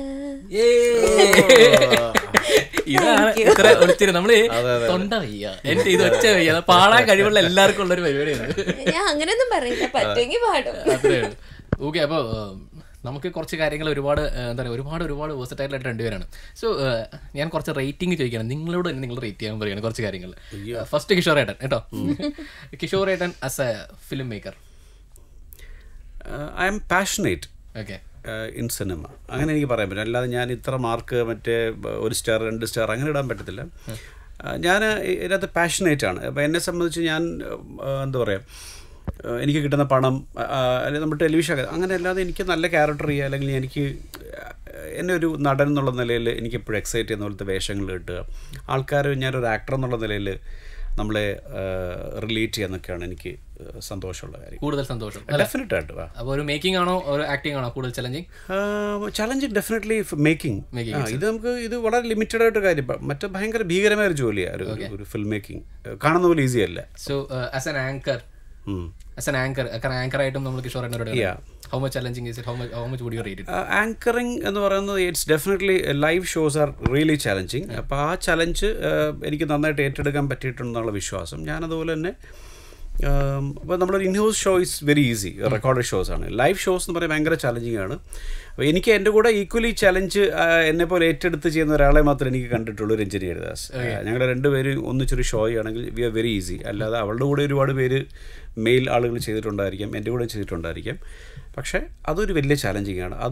ഇതാണ് ഇത്ര ഒളിച്ചിരി നമ്മള് തൊണ്ട വയ്യ എന്റെ ഇത് ഒച്ച വയ്യ അത് പാടാൻ കഴിവുള്ള എല്ലാവർക്കും ഉള്ള ഒരു പരിപാടിയാണ്
ഞാൻ അങ്ങനെയൊന്നും പറയില്ല പറ്റുമെങ്കിൽ പാടും
അത്രേ ഉള്ളൂ ഓക്കെ അപ്പോൾ നമുക്ക് കുറച്ച് കാര്യങ്ങൾ ഒരുപാട് ഏഹ്, എന്താ പറയുക ഒരുപാട് ഒരുപാട് വേഴ്സറ്റൈലായിട്ട് രണ്ടുപേരാണ് സോ ഞാൻ കുറച്ച് റേറ്റിംഗ് ചോദിക്കണം നിങ്ങളോട് തന്നെ നിങ്ങൾ റേറ്റ് ചെയ്യാൻ പറയുകയാണ് കുറച്ച് കാര്യങ്ങൾ ഫസ്റ്റ് കിഷോർ ഏട്ടൻ കേട്ടോ കിഷോർ ഏട്ടൻ as a filmmaker
I am passionate
okay
in cinema അങ്ങനെ എനിക്ക് പറയാൻ പറ്റും അല്ലാതെ ഞാൻ ഇത്ര മാർക്ക് മറ്റേ ബ- ഒരു സ്റ്റാർ രണ്ട് സ്റ്റാർ അങ്ങനെ ഇടാൻ പറ്റത്തില്ല ഞാൻ ഇതിനകത്ത് പാഷനേറ്റ് ആണ് അപ്പോൾ എന്നെ സംബന്ധിച്ച് ഞാൻ ആ, എന്താ പറയുക ആ, എനിക്ക് കിട്ടുന്ന പണം ആ, അല്ലെങ്കിൽ നമ്മുടെ ടെലിവിഷൻ അങ്ങനെ അല്ലാതെ എനിക്ക് നല്ല ക്യാരക്ടർ ചെയ്യുക അല്ലെങ്കിൽ എനിക്ക് എന്നെ ഒരു നടൻ എന്നുള്ള നിലയിൽ എനിക്ക് എപ്പോഴും എക്സൈറ്റ് ചെയ്യുന്ന പോലത്തെ വേഷങ്ങൾ കിട്ടുക ആൾക്കാർ ഞാനൊരു ആക്ടർ എന്നുള്ള നിലയിൽ നമ്മളെ റിലേറ്റ് ചെയ്യാന്നൊക്കെയാണ് എനിക്ക് സന്തോഷമുള്ള കാര്യം
കൂടുതൽ സന്തോഷം
ഡെഫിനറ്റ് ആയിട്ട് വാ
അപ്പോൾ ഒരു മേക്കിംഗ് ആണോ ഒരു ആക്ടിംഗ് ആണോ കൂടുതൽ ചലഞ്ചിങ്
ചലഞ്ച് ഡെഫിനറ്റ്ലി മേക്കിംഗ് ഇത് നമുക്ക് ഇത് വളരെ ലിമിറ്റഡ് ആയിട്ട് കാര്യം ഇപ്പം മറ്റേ ഭയങ്കര ഭീകരമായ ഒരു ജോലിയാണ് ഒരു ഒരു ഫിൽം മേക്കിംഗ് കാണുന്ന പോലെ ഈസി അല്ല
സോ ആസ് എൻ ആങ്കർ
ഉം.
ആസ് എൻ ആങ്കർ കാരണം ആങ്കർ ആയിട്ടും നമ്മൾ കിഷോർ ഏട്ടനോട്
Yeah.
How much challenging is how much how much would you rate
anchoring എന്ന് പറയുന്നത് it's definitely live shows are really challenging അപ്പോൾ ആ ചലഞ്ച് എനിക്ക് നന്നായിട്ട് ഏറ്റെടുക്കാൻ പറ്റിയിട്ടുണ്ടെന്നുള്ള വിശ്വാസം ഞാനതുപോലെ തന്നെ അപ്പോൾ നമ്മളൊരു inhouse show is very easy recorded shows ആണ് ലൈവ് ഷോസ് എന്ന് പറയുന്നത് ഭയങ്കര ചലഞ്ചിങ് ആണ് അപ്പോൾ എനിക്ക് എൻ്റെ കൂടെ ഈക്വലി ചലഞ്ച് എന്നെ പോലെ ഏറ്റെടുത്ത് ചെയ്യുന്ന ഒരാളെ മാത്രമേ എനിക്ക് കണ്ടിട്ടുള്ളൂ രഞ്ജനി ഹരിദാസ് ഞങ്ങൾ രണ്ടുപേരും ഒന്നിച്ചൊരു ഷോ ആണെങ്കിൽ വി ആർ വെരി ഈസി അല്ലാതെ അവളുടെ കൂടെ ഒരുപാട് പേര് മെയിൽ ആളുകൾ ചെയ്തിട്ടുണ്ടായിരിക്കാം എൻ്റെ കൂടെ ചെയ്തിട്ടുണ്ടായിരിക്കാം പക്ഷേ അതൊരു വലിയ ചാലഞ്ചിങ് ആണ് അത്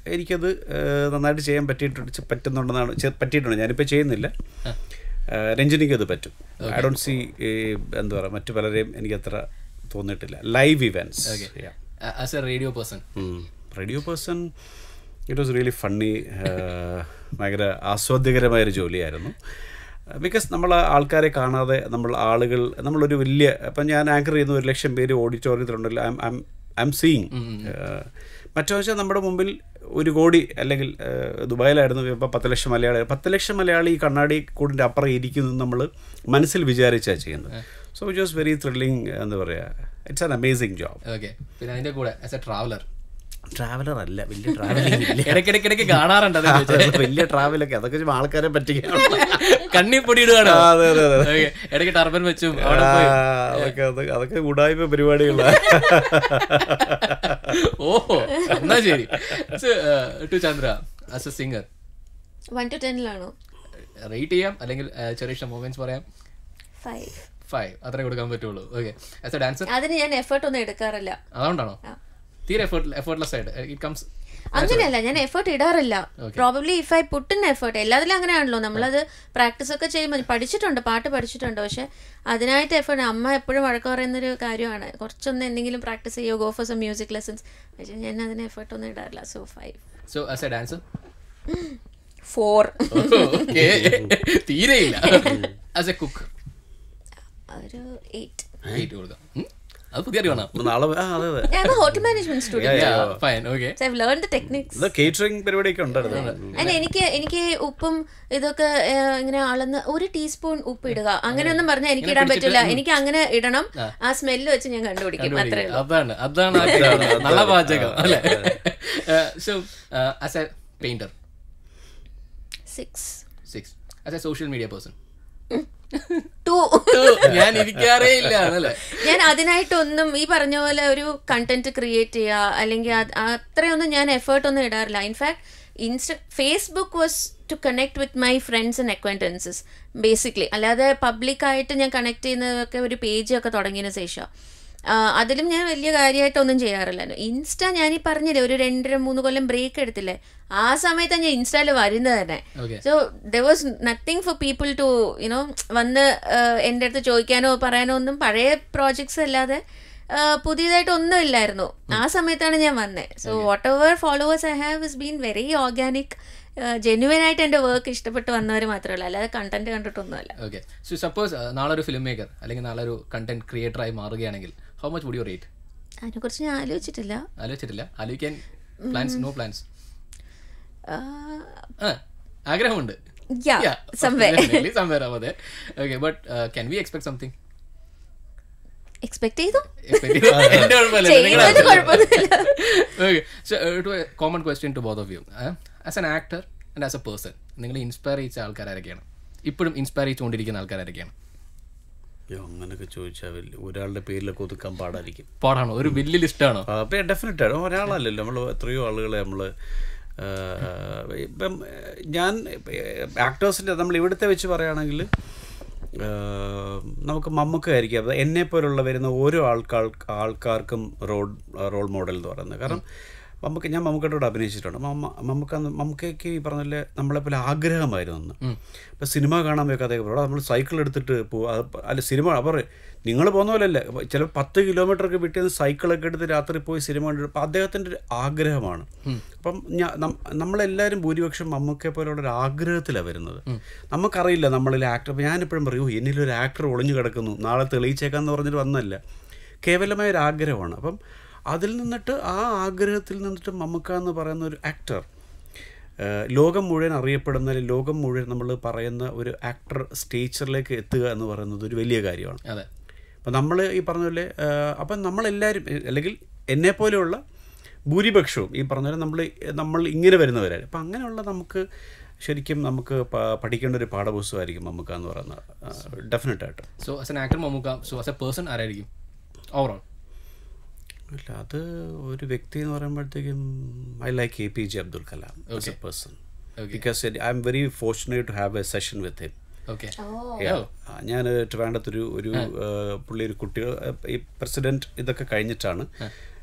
എനിക്കത് ഏഹ്, നന്നായിട്ട് ചെയ്യാൻ പറ്റിയിട്ടുണ്ട് ചെ- പറ്റുന്നുണ്ടെന്നാണ് ചെ- പറ്റിയിട്ടുണ്ട് ഞാനിപ്പോൾ ചെയ്യുന്നില്ല ഏഹ്, രഞ്ജനിക്ക് അത് പറ്റും ഐ ഡോണ്ട് സി എന്താ പറയുക മറ്റു പലരെയും എനിക്ക് അത്ര തോന്നിയിട്ടില്ല live events
as a radio person
radio person it was really funny ഭയങ്കര ആസ്വാദ്യകരമായൊരു ജോലിയായിരുന്നു ബിക്കോസ് നമ്മൾ ആൾക്കാരെ കാണാതെ നമ്മൾ ആളുകൾ നമ്മളൊരു വലിയ ഇപ്പം ഞാൻ ആങ്കർ ചെയ്യുന്ന ഒരു ലക്ഷം പേര് ഓഡിറ്റോറിയത്തിലുണ്ടല്ലോ I I'm I am seeing മറ്റു വെച്ചാൽ നമ്മുടെ മുമ്പിൽ ഒരു കോടി അല്ലെങ്കിൽ ഏഹ്, ദുബായിലായിരുന്നു ഇപ്പോൾ പത്ത് ലക്ഷം മലയാളി പത്ത് ലക്ഷം മലയാളി ഈ കണ്ണാടി കൂടിൻ്റെ അപ്പുറം ഇരിക്കുന്നു നമ്മൾ മനസ്സിൽ വിചാരിച്ചാണ് ചെയ്യുന്നത് so it was very thrilling എന്താ പറയുക it's an amazing job
okay പിന്നെ അതിന്റെ കൂടെ ആസ് എ ട്രാവലർ
ട്രാവലർ അല്ല വലിയ ട്രാവലിംഗ് ഇല്ല
ഇടയ്ക്കിടയ്ക്കിടയ്ക്ക് കാണാറുണ്ട് അതാ ചോദിച്ചത്.
വലിയ ട്രാവലൊക്കെ അതൊക്കെ ചുമ്മാ ആൾക്കാരെ പറ്റിക്കാണ്
കണ്ണി പൊടിയിടുകയാണോ
ആ, അതെ, അതെ, അതെ.
Okay. ഇടയ്ക്ക് ടർബൻ വെച്ചും അവിടെ പോയി
അതൊക്കെ അത് അതൊക്കെ ഉടായ്പ പരിപാടികളാണ്
ഓഹോ എന്നാ ശരി to Chandra as a singer
one two ടെന്നിലാണോ
റേറ്റ് ചെയ്യാം അല്ലെങ്കിൽ uh, ചെറിയ ഇഷ്ടം മൂമെന്റ്സ് പറയാം
ഫൈവ്
ഫൈവ് അത്രേ കൊടുക്കാൻ പറ്റുള്ളൂ ഓക്കെ ആസ് എ ഡാൻസർ
അതിന് ഞാൻ എഫേർട്ട് ഒന്നും എടുക്കാറില്ല
അതുകൊണ്ടാണോ തീരെ എഫേർട്ട് എഫേർട്ട്ലെസ് ആയിട്ട് ഇറ്റ് കംസ്
അങ്ങനെയല്ല ഞാൻ എഫേർട്ട് ഇടാറില്ല probably if I put in effort എല്ലാത്തിലും അങ്ങനെയാണല്ലോ നമ്മളത് പ്രാക്ടീസ് ഒക്കെ ചെയ്യുമ്പോൾ പഠിച്ചിട്ടുണ്ട് പാട്ട് പഠിച്ചിട്ടുണ്ട് പക്ഷെ അതിനായിട്ട് എഫേർട്ട് അമ്മ എപ്പോഴും വഴക്ക് പറയുന്നൊരു കാര്യമാണ് കുറച്ചൊന്ന് എന്തെങ്കിലും പ്രാക്ടീസ് ചെയ്യുമോ go for some music lessons പക്ഷേ ഞാൻ അതിന് എഫേർട്ട് ഒന്നും ഇടാറില്ല so five
so as a dancer
four
okay തീരെ ഇല്ല ആസ് എ കുക്ക്
ഒരു എയ്റ്റ്
എയ്റ്റ് കൊടുക്കാം ഉം. അത് പുതിയ അറിവാണ്
നാളെ ആ അതെ അതെ
ഞാൻ hotel management student
fine okay
I learn the techniques
ഇത് കേറ്ററിംഗ് പരിപാടിയൊക്കെ ഉണ്ടായിരുന്നു
അല്ല എനിക്ക് എനിക്ക് ഉപ്പും ഇതൊക്കെ ഏഹ്, ഇങ്ങനെ അളന്ന് ഒരു ടീസ്പൂൺ ഉപ്പ് ഇടുക അങ്ങനെയൊന്നും പറഞ്ഞാൽ എനിക്ക് ഇടാൻ പറ്റില്ല എനിക്ക് അങ്ങനെ ഇടണം ആ സ്മെല്ല് വെച്ച് ഞാൻ കണ്ടുപിടിക്കും അത്രേ ഉള്ളൂ
അതാണ് അതാണ് ആ കാര്യം. നല്ല പാചകം അല്ലേ so as a painter
six
six as a social media person
two
ഞാൻ ഇരിക്കാറേ ഇല്ല അല്ലേ
ഞാൻ അതിനായിട്ടൊന്നും ഈ പറഞ്ഞ പോലെ ഒരു കണ്ടന്റ് ക്രിയേറ്റ് ചെയ്യുക അല്ലെങ്കിൽ അത് അത്രയൊന്നും ഞാൻ എഫേർട്ട് ഒന്നും ഇടാറില്ല in fact Insta Facebook was to connect with my friends and acquaintances basically അല്ലാതെ പബ്ലിക്കായിട്ട് ഞാൻ കണക്ട് ചെയ്യുന്നതൊക്കെ ഒരു പേജ് ഒക്കെ തുടങ്ങിയതിന് ശേഷം ആ, അതിലും ഞാൻ വലിയ കാര്യമായിട്ടൊന്നും ചെയ്യാറില്ല ഇൻസ്റ്റ ഞാൻ ഈ പറഞ്ഞില്ലേ ഒരു രണ്ടര മൂന്ന് കൊല്ലം ബ്രേക്ക് എടുത്തില്ലേ ആ സമയത്താണ് ഞാൻ ഇൻസ്റ്റയിൽ വരുന്നത് തന്നെ
Okay.
So there was nothing for people to you know വന്ന് ആഹ്, എൻ്റെ അടുത്ത് ചോദിക്കാനോ പറയാനോ ഒന്നും പഴയ പ്രോജക്ട്സ് അല്ലാതെ ആഹ്, പുതിയതായിട്ട് ഒന്നും ഇല്ലായിരുന്നു ആ സമയത്താണ് ഞാൻ വന്നത് so whatever followers I have is been very organic genuine ആയിട്ട് എൻ്റെ വർക്ക് ഇഷ്ടപ്പെട്ട് വന്നവർ മാത്രമേ ഉള്ളൂ അല്ലാതെ കണ്ടന്റ് കണ്ടിട്ടൊന്നുമല്ല
ഓക്കെ സോ സപ്പോസ് നാളെ ഒരു ഫിലിം മേക്കർ അല്ലെങ്കിൽ നാളെ ഒരു കണ്ടന്റ് ക്രിയേറ്ററായി മാറുകയാണെങ്കിൽ how much would you rate
അതിനെക്കുറിച്ച് ഞാൻ ആലോചിച്ചിട്ടില്ല
ആലോചിച്ചിട്ടില്ല ആലോചിക്കാൻ പ്ലാൻസ് നോ പ്ലാൻസ്
ആഹ്,
ആ ആഗ്രഹമുണ്ട്
Yeah, somewhere.
സംവേർ ആവാതെ okay but can we expect something
expect ചെയ്തു
എന്റെ കുഴപ്പമില്ല
ചെയ്യുന്നതിന് കുഴപ്പമൊന്നുമില്ല
okay so two common question to both of you as an actor and as a person നിങ്ങൾ ഇൻസ്പയർ ചെയ്ത ആൾക്കാരൊക്കെയാണ് ഇപ്പോഴും ഇൻസ്പയർ ചെയ്തുകൊണ്ടിരിക്കുന്ന ആൾക്കാരൊക്കെയാണ്
അയ്യോ, അങ്ങനൊക്കെ ചോദിച്ചാൽ വലിയ ഒരാളുടെ പേരിലൊക്കെ ഒതുക്കാൻ പാടായിരിക്കും
പാടാണോ ഒരു വലിയ ലിസ്റ്റാണോ
അപ്പം ഡെഫിനറ്റ് ആണ് ഒരാളല്ലല്ലോ നമ്മൾ എത്രയോ ആളുകളെ നമ്മൾ ഇപ്പം ഏഹ്, ഞാൻ ആക്ടേഴ്സിൻ്റെ നമ്മൾ ഇവിടുത്തെ വെച്ച് പറയുകയാണെങ്കിൽ ഏഹ്, നമുക്ക് മമ്മൂക്കായിരിക്കും അത് എന്നെ പോലുള്ള വരുന്ന ഓരോ ആൾക്കാർ ആൾക്കാർക്കും റോൾ റോൾ മോഡൽ എന്ന് പറയുന്നത് കാരണം മമ്മൂക്ക ഞാൻ മമ്മൂക്കയോട് അഭിനയിച്ചിട്ടുണ്ട് മമ്മ മമ്മൂക്ക മമ്മൂക്കയ്ക്ക് ഈ പറഞ്ഞ നമ്മളെപ്പോലെ ആഗ്രഹമായിരുന്നു അന്ന് ഇപ്പം സിനിമ കാണാൻ വെക്കാതെ അവിടെ നമ്മൾ സൈക്കിൾ എടുത്തിട്ട് പോകും അല്ല സിനിമ അവർ നിങ്ങൾ പോകുന്ന പോലെയല്ല ചില പത്ത് കിലോമീറ്ററൊക്കെ വിട്ടിൽ നിന്ന് സൈക്കിളൊക്കെ എടുത്ത് രാത്രി പോയി സിനിമ കണ്ടിട്ട് അപ്പം അദ്ദേഹത്തിൻ്റെ ഒരു ആഗ്രഹമാണ് അപ്പം ഞാൻ നമ്മളെല്ലാവരും ഭൂരിപക്ഷം മമ്മൂക്കയെ പോലുള്ള ഒരു ആഗ്രഹത്തിലാണ് വരുന്നത് നമുക്കറിയില്ല നമ്മളിൽ ആക്ടർ അപ്പം ഞാനിപ്പോഴും പറയൂ എന്നിലൊരു ആക്ടർ ഒളിഞ്ഞു കിടക്കുന്നു നാളെ തെളിയിച്ചേക്കാന്ന് പറഞ്ഞിട്ട് വന്നല്ല കേവലമായ ഒരു ആഗ്രഹമാണ് അപ്പം അതിൽ നിന്നിട്ട് ആ ആഗ്രഹത്തിൽ നിന്നിട്ട് മമ്മൂക്ക എന്ന് പറയുന്ന ഒരു ആക്ടർ ഏഹ് ലോകം മുഴുവൻ അറിയപ്പെടുന്ന അല്ലെങ്കിൽ ലോകം മുഴുവൻ നമ്മൾ പറയുന്ന ഒരു ആക്ടർ സ്റ്റേച്ചറിലേക്ക് എത്തുക എന്ന് പറയുന്നത് ഒരു വലിയ കാര്യമാണ്
അതെ
അപ്പം നമ്മൾ ഈ പറഞ്ഞ പോലെ ഏഹ് അപ്പം നമ്മളെല്ലാവരും ഏഹ് അല്ലെങ്കിൽ എന്നെപ്പോലെയുള്ള ഭൂരിപക്ഷവും ഈ പറഞ്ഞ പോലെ നമ്മൾ നമ്മൾ ഇങ്ങനെ വരുന്നവരാണ് അപ്പം അങ്ങനെയുള്ള നമുക്ക് ശരിക്കും നമുക്ക് പ- പഠിക്കേണ്ട ഒരു പാഠപുസ്തകമായിരിക്കും മമ്മൂക്ക എന്ന് പറയുന്നത് ഡെഫിനറ്റായിട്ട്
so as an actor Mammukka so as a person ആരായിരിക്കും ഓവറോൾ
അല്ല അത് ഒരു വ്യക്തി എന്ന് പറയുമ്പോഴത്തേക്കും I like A P J Abdul Kalam as a person because I am very fortunate to have a session with him
okay
ഞാൻ ട്രിവാൻഡത്തൊരു ഒരു ആ, പുള്ളി ഒരു കുട്ടികൾ ഈ പ്രസിഡന്റ് ഇതൊക്കെ കഴിഞ്ഞിട്ടാണ്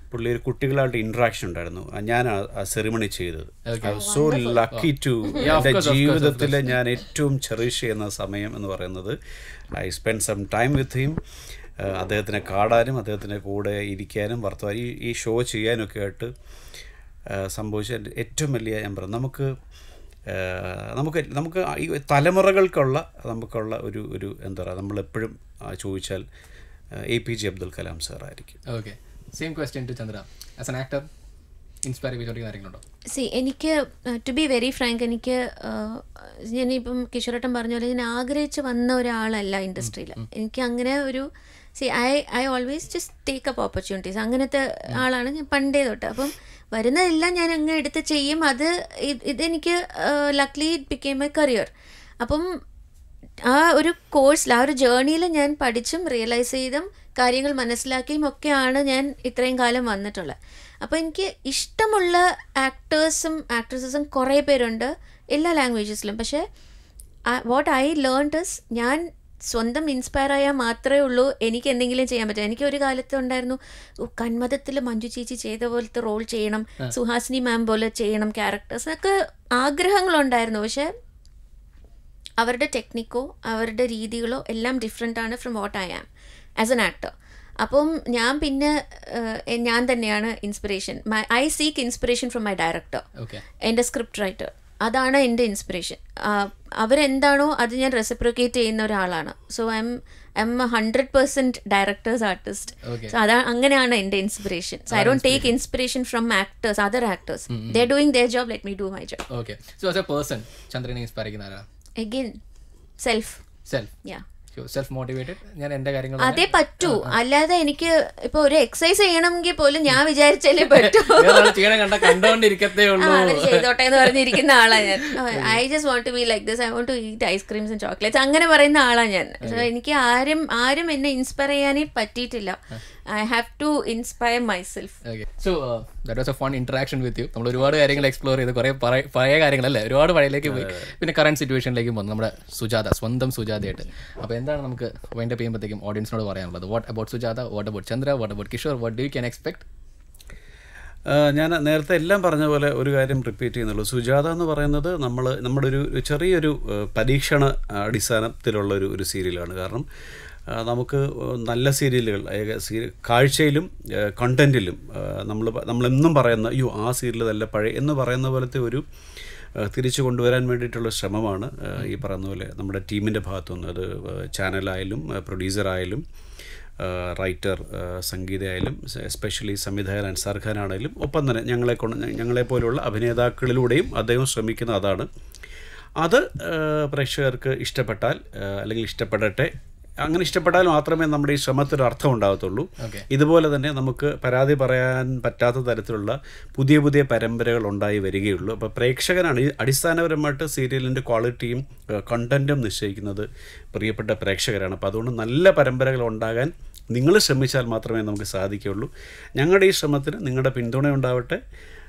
പുള്ളി ഒരു കുട്ടികളായിട്ട് ഇൻട്രാക്ഷൻ ഉണ്ടായിരുന്നു ആ, ഞാൻ ആ സെറിമണി ചെയ്തത് സോ ലക്കി ടു എൻ്റെ ജീവിതത്തിൽ ഞാൻ ഏറ്റവും ചെറിഷ് ചെയ്യുന്ന സമയം എന്ന് പറയുന്നത് I spend some time with him അദ്ദേഹത്തിനെ കാണാനും അദ്ദേഹത്തിൻ്റെ കൂടെ ഇരിക്കാനും വർത്തമാനം ഈ ഈ ഷോ ചെയ്യാനൊക്കെ ആയിട്ട് ആ, സംഭവിച്ച എൻ്റെ ഏറ്റവും വലിയ ഞാൻ പറഞ്ഞു നമുക്ക് ആ, നമുക്ക് നമുക്ക് ഈ തലമുറകൾക്കുള്ള നമുക്കുള്ള ഒരു ഒരു എന്താ പറയുക നമ്മളെപ്പോഴും ആ, ചോദിച്ചാൽ A P J Abdul Kalam സാറായിരിക്കും
okay same question to Chandra as an actor inspire ചെയ്തുകൊണ്ടിരിക്കുന്ന കാര്യങ്ങളുണ്ടോ
സി എനിക്ക് ടു ബി വെരി ഫ്രാങ്ക് എനിക്ക് ഞാനിപ്പം കിഷോരട്ടൻ പറഞ്ഞ പോലെ ഞാൻ ആഗ്രഹിച്ച് വന്ന ഒരാളല്ല ഇൻഡസ്ട്രിയിൽ എനിക്ക് അങ്ങനെ ഒരു see I I always just take up opportunities അങ്ങനത്തെ ആളാണ് ഞാൻ പണ്ടേ തൊട്ട് അപ്പം വരുന്നതെല്ലാം ഞാൻ അങ്ങ് എടുത്ത് ചെയ്യും അത് ഇത് ഇതെനിക്ക് luckily it became a career അപ്പം ആ ഒരു കോഴ്സിൽ ആ ഒരു ജേർണിയിൽ ഞാൻ പഠിച്ചും റിയലൈസ് ചെയ്തും കാര്യങ്ങൾ മനസ്സിലാക്കിയും ഒക്കെയാണ് ഞാൻ ഇത്രയും കാലം വന്നിട്ടുള്ളത് അപ്പോൾ എനിക്ക് ഇഷ്ടമുള്ള ആക്ടേഴ്സും ആക്ട്രസസും കുറേ പേരുണ്ട് എല്ലാ ലാംഗ്വേജസിലും പക്ഷേ വാട്ട് ഐ ലേൺഡ് ഇസ് ഞാൻ സ്വന്തം ഇൻസ്പയർ ആയാൽ മാത്രമേ ഉള്ളൂ എനിക്ക് എന്തെങ്കിലും ചെയ്യാൻ പറ്റും എനിക്ക് ഒരു കാലത്ത് ഉണ്ടായിരുന്നു "ഓ, കന്മതത്തിൽ മഞ്ജു ചേച്ചി ചെയ്ത പോലത്തെ റോൾ ചെയ്യണം സുഹാസിനി മാം പോലെ ചെയ്യണം ക്യാരക്ടേഴ്സ് ഒക്കെ ആഗ്രഹങ്ങളുണ്ടായിരുന്നു പക്ഷേ അവരുടെ ടെക്നിക്കോ അവരുടെ രീതികളോ എല്ലാം ഡിഫറെൻ്റ് ആണ് from what I am as an actor അപ്പം ഞാൻ പിന്നെ ഏഹ്, ഞാൻ തന്നെയാണ് inspiration my I seek inspiration from my director
okay
എൻ്റെ സ്ക്രിപ്റ്റ് റൈറ്റർ അതാണ് എൻ്റെ ഇൻസ്പിറേഷൻ അവരെന്താണോ അത് ഞാൻ റെസിപ്രിക്കേറ്റ് ചെയ്യുന്ന ഒരാളാണ് so I am I am hundred percent directors artist
Okay.
So അതാ അങ്ങനെയാണ് എൻ്റെ inspiration so I don't take inspiration from actors other actors they doing their job let me do my job
okay so as a person ചന്ദ്രനെ inspire ചെയ്യുന്ന ആരാ
again self
self
yeah
self motivated ഞാൻ എൻ്റെ കാര്യങ്ങൾ
അതേ പറ്റൂ അല്ലാതെ എനിക്ക് ഇപ്പൊ ഒരു എക്സസൈസ് ചെയ്യണമെങ്കിൽ പോലും ഞാൻ വിചാരിച്ചാലേ പറ്റൂ
വേറൊരാൾ ചെയ്യണം കണ്ട കണ്ടോണ്ടിരിക്കത്തേ
ആ,
ഉള്ളൂ
അവര് ചെയ്തോട്ടെ എന്ന് പറഞ്ഞിരിക്കുന്ന ആളാ ഞാൻ I just want to be like this I want to eat ice creams and chocolates അങ്ങനെ പറയുന്ന ആളാ ഞാൻ So, എനിക്ക് ആരും ആരും എന്നെ ഇൻസ്പയർ ചെയ്യാനേ പറ്റിയിട്ടില്ല I have to inspire myself
okay so that was a fun interaction with you നമ്മൾ ഒരുപാട് കാര്യങ്ങൾ എക്സ്പ്ലോർ ചെയ്ത് കുറേ പഴയ പഴയ കാര്യങ്ങളല്ലേ ഒരുപാട് പഴയലേക്ക് പോയി പിന്നെ കറണ്ട് സിറ്റുവേഷനിലേക്ക് വന്നു നമ്മുടെ സുജാത സ്വന്തം സുജാതയായിട്ട് അപ്പോൾ എന്താണ് നമുക്ക് വൈൻഡപ്പ് ചെയ്യുമ്പോഴത്തേക്കും ഓഡിയൻസിനോട് പറയാനുള്ളത് what about Sujatha what about Chandra what about Kishore what do you can expect
ആ, ഞാൻ നേരത്തെ എല്ലാം പറഞ്ഞ പോലെ ഒരു കാര്യം റിപ്പീറ്റ് ചെയ്യുന്നുള്ളൂ സുജാത എന്ന് പറയുന്നത് നമ്മൾ നമ്മുടെ ഒരു ഒരു ചെറിയൊരു ആ, പരീക്ഷണ അടിസ്ഥാനത്തിലുള്ള ഒരു ഒരു സീരിയലാണ് കാരണം ആ, നമുക്ക് നല്ല സീരിയലുകൾ ഏക- സീരി- കാഴ്ചയിലും കണ്ടൻറ്റിലും നമ്മൾ നമ്മളെന്നും പറയുന്ന അയ്യോ ആ സീരിയൽ നല്ല പഴയ എന്ന് പറയുന്ന പോലത്തെ ഒരു ആ, തിരിച്ചു കൊണ്ടുവരാൻ വേണ്ടിയിട്ടുള്ള ശ്രമമാണ് ആ, ഈ പറയുന്ന പോലെ നമ്മുടെ ടീമിൻ്റെ ഭാഗത്തുനിന്ന് അത് ചാനലായാലും പ്രൊഡ്യൂസറായാലും റൈറ്റർ സംഗീതയായാലും എസ്പെഷ്യലി സംവിധായകൻ അൻസാർ ഖാൻ ആണെങ്കിലും ഒപ്പം തന്നെ ഞങ്ങളെ കൊണ്ട് ഞങ്ങളെ പോലുള്ള അഭിനേതാക്കളിലൂടെയും അദ്ദേഹം ശ്രമിക്കുന്ന അതാണ് അത് ആ, പ്രേക്ഷകർക്ക് ഇഷ്ടപ്പെട്ടാൽ ആ, അല്ലെങ്കിൽ ഇഷ്ടപ്പെടട്ടെ അങ്ങനെ ഇഷ്ടപ്പെട്ടാൽ മാത്രമേ നമ്മുടെ ഈ ശ്രമത്തിന് അർത്ഥം ഉണ്ടാകത്തുള്ളൂ
Okay.
ഇതുപോലെ തന്നെ നമുക്ക് പരാതി പറയാൻ പറ്റാത്ത തരത്തിലുള്ള പുതിയ പുതിയ പരമ്പരകൾ ഉണ്ടായി വരികയുള്ളൂ അപ്പോൾ പ്രേക്ഷകനാണ് ഈ അടിസ്ഥാനപരമായിട്ട് സീരിയലിൻ്റെ ക്വാളിറ്റിയും കണ്ടൻറ്റും നിശ്ചയിക്കുന്നത് പ്രിയപ്പെട്ട പ്രേക്ഷകരാണ് അപ്പോൾ അതുകൊണ്ട് നല്ല പരമ്പരകൾ ഉണ്ടാകാൻ നിങ്ങൾ ശ്രമിച്ചാൽ മാത്രമേ നമുക്ക് സാധിക്കുകയുള്ളൂ ഞങ്ങളുടെ ഈ ശ്രമത്തിന് നിങ്ങളുടെ പിന്തുണ ഉണ്ടാവട്ടെ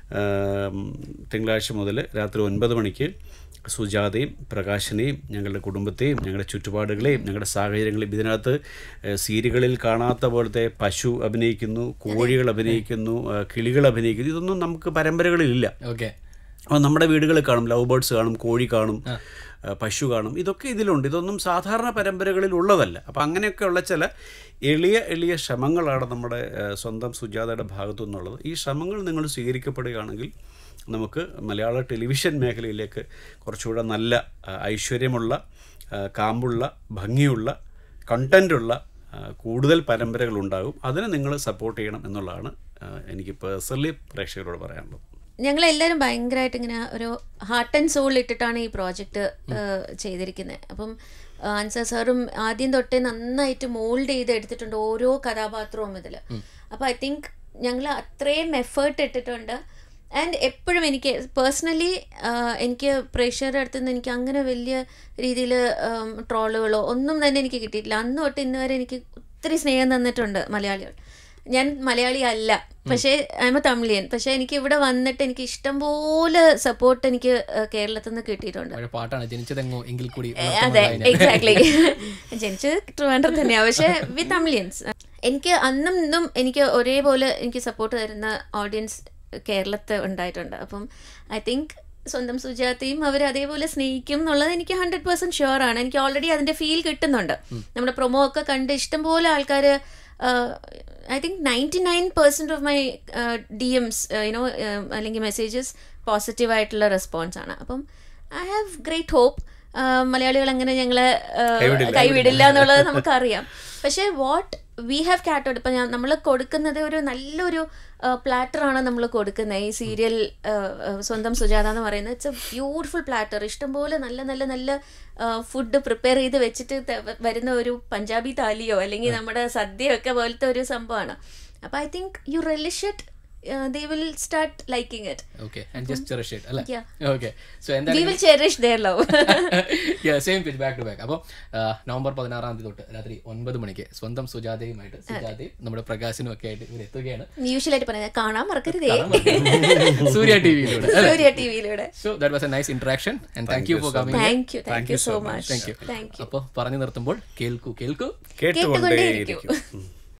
ആം, തിങ്കളാഴ്ച മുതൽ രാത്രി ഒൻപത് മണിക്ക് സുജാതയും പ്രകാശനെയും ഞങ്ങളുടെ കുടുംബത്തെയും ഞങ്ങളുടെ ചുറ്റുപാടുകളെയും ഞങ്ങളുടെ സാഹചര്യങ്ങളെയും ഇതിനകത്ത് ഏഹ്, സീരിയലുകളിൽ കാണാത്ത പോലത്തെ പശു അഭിനയിക്കുന്നു കോഴികൾ അഭിനയിക്കുന്നു ഏഹ്, കിളികൾ അഭിനയിക്കുന്നു ഇതൊന്നും നമുക്ക് പരമ്പരകളിലില്ല
ഓക്കെ
അപ്പോൾ നമ്മുടെ വീടുകളിൽ കാണും ലവ് ബേർഡ്സ് കാണും കോഴി കാണും ഏഹ്, പശു കാണും ഇതൊക്കെ ഇതിലുണ്ട് ഇതൊന്നും സാധാരണ പരമ്പരകളിൽ ഉള്ളതല്ല അപ്പോൾ അങ്ങനെയൊക്കെയുള്ള ചില എളിയ എളിയ ശ്രമങ്ങളാണ് നമ്മുടെ ഏഹ്, സ്വന്തം സുജാതയുടെ ഭാഗത്തു നിന്നുള്ളത് ഈ ശ്രമങ്ങൾ നിങ്ങൾ സ്വീകരിക്കപ്പെടുകയാണെങ്കിൽ നമുക്ക് മലയാള ടെലിവിഷൻ മേഖലയിലേക്ക് കുറച്ചുകൂടെ നല്ല ആ, ഐശ്വര്യമുള്ള ആ, കാമ്പുള്ള ഭംഗിയുള്ള കണ്ടൻറ്റുള്ള കൂടുതൽ പരമ്പരകൾ ഉണ്ടാകും അതിനെ നിങ്ങൾ സപ്പോർട്ട് ചെയ്യണം എന്നുള്ളതാണ് ആ, എനിക്ക് പേഴ്സണലി പ്രേക്ഷകരോട് പറയാനുള്ളത്
ഞങ്ങൾ എല്ലാവരും ഭയങ്കരമായിട്ട് ഇങ്ങനെ ഒരു ഹാർട്ട് ആൻഡ് സോൾ ഇട്ടിട്ടാണ് ഈ പ്രോജക്റ്റ് ചെയ്തിരിക്കുന്നത് അപ്പം ആൻസർ സാറും ആദ്യം തൊട്ടേ നന്നായിട്ട് മോൾഡ് ചെയ്ത് എടുത്തിട്ടുണ്ട് ഓരോ കഥാപാത്രവും ഇതിൽ അപ്പോൾ ഐ തിങ്ക് ഞങ്ങൾ അത്രയും എഫേർട്ട് ഇട്ടിട്ടുണ്ട് ആൻഡ് എപ്പോഴും എനിക്ക് പേഴ്സണലി എനിക്ക് പ്രേക്ഷകരുടെ അടുത്ത് നിന്ന് എനിക്ക് അങ്ങനെ വലിയ രീതിയിൽ ട്രോളുകളോ ഒന്നും തന്നെ എനിക്ക് കിട്ടിയിട്ടില്ല അന്ന് തൊട്ട് ഇന്ന് വരെ എനിക്ക് ഒത്തിരി സ്നേഹം തന്നിട്ടുണ്ട് മലയാളികൾ ഞാൻ മലയാളി അല്ല പക്ഷേ ഐ എം എ തമിഴിയൻ പക്ഷേ എനിക്ക് ഇവിടെ വന്നിട്ട് എനിക്ക് ഇഷ്ടംപോലെ സപ്പോർട്ട് എനിക്ക് ഏഹ്, കേരളത്തിൽ നിന്ന് കിട്ടിയിട്ടുണ്ട്
പഴയ പാട്ടാണ് ജനിച്ചതെങ്ങോ എങ്കിൽ കൂടി
അതെ എക്സാക്ട്ലി ജനിച്ചത് ട്രിവാൻഡ്രം തന്നെയാണ് പക്ഷേ വി തമിഴിയൻസ് എനിക്ക് അന്നും ഇന്നും എനിക്ക് ഒരേപോലെ എനിക്ക് സപ്പോർട്ട് തരുന്ന ഓഡിയൻസ് കേരളത്തിൽ ഉണ്ടായിട്ടുണ്ട് അപ്പം ഐ തിങ്ക് സ്വന്തം സുജാതയും അവർ അതേപോലെ സ്നേഹിക്കും എന്നുള്ളത് എനിക്ക് ഹൺഡ്രഡ് പെർസെൻറ്റ് ഷുവർ ആണ് എനിക്ക് ഓൾറെഡി അതിൻ്റെ ഫീൽ കിട്ടുന്നുണ്ട് നമ്മുടെ പ്രൊമോ ഒക്കെ കണ്ട് ഇഷ്ടംപോലെ ആൾക്കാർ I think ninety nine percent of my DMs you know അല്ലെങ്കിൽ മെസ്സേജസ് പോസിറ്റീവായിട്ടുള്ള റെസ്പോൺസ് ആണ് അപ്പം ഐ ഹാവ് ഗ്രേറ്റ് ഹോപ്പ് മലയാളികൾ അങ്ങനെ ഞങ്ങളെ
കൈവിടില്ല.
കൈവിടില്ല എന്നുള്ളത് നമുക്കറിയാം പക്ഷേ വാട്ട് വി ഹാവ് കാറ്റോഡ് ഇപ്പം ഞാൻ നമ്മൾ കൊടുക്കുന്നത് ഒരു നല്ലൊരു പ്ലാറ്ററാണ് നമ്മൾ കൊടുക്കുന്നത് ഈ സീരിയൽ സ്വന്തം സുജാത എന്ന് പറയുന്നത് ഇറ്റ്സ് എ ബ്യൂട്ടിഫുൾ പ്ലാറ്റർ ഇഷ്ടംപോലെ നല്ല നല്ല നല്ല ഫുഡ് പ്രിപ്പയർ ചെയ്ത് വെച്ചിട്ട് ത- വരുന്ന ഒരു പഞ്ചാബി താലിയോ അല്ലെങ്കിൽ നമ്മുടെ സദ്യയൊക്കെ പോലത്തെ ഒരു സംഭവമാണ് അപ്പോൾ I think you relish it they will start liking it
okay and just cherish it അല്ലേ
Yeah.
ഓക്കെ സോ
വി
എന്തായാലും
will cherish their love
same pitch back to back അപ്പോൾ നവംബർ പതിനാറാം തീയതി തൊട്ട് രാത്രി ഒൻപത് മണിക്ക് സ്വന്തം സുജാതയുമായിട്ട് സുജാതയും നമ്മുടെ പ്രകാശനും ഒക്കെ ആയിട്ട് ഇവർ എത്തുകയാണ്
യൂഷ്വലായിട്ട് പറയുന്നത് കാണാൻ മറക്കരുതേ
സൂര്യ ടി വിയിലൂടെ
സൂര്യ ടി വിയിലൂടെ
so that was a nice interaction and thank you for coming
thank you thank you so much
thank you
thank you
അപ്പോൾ പറഞ്ഞു നിർത്തുമ്പോൾ കേൾക്കൂ കേൾക്കൂ
കേട്ടുകൊണ്ടേയിരിക്കും
കേട്ടുകൊണ്ടേയിരിക്കും.
ഉം.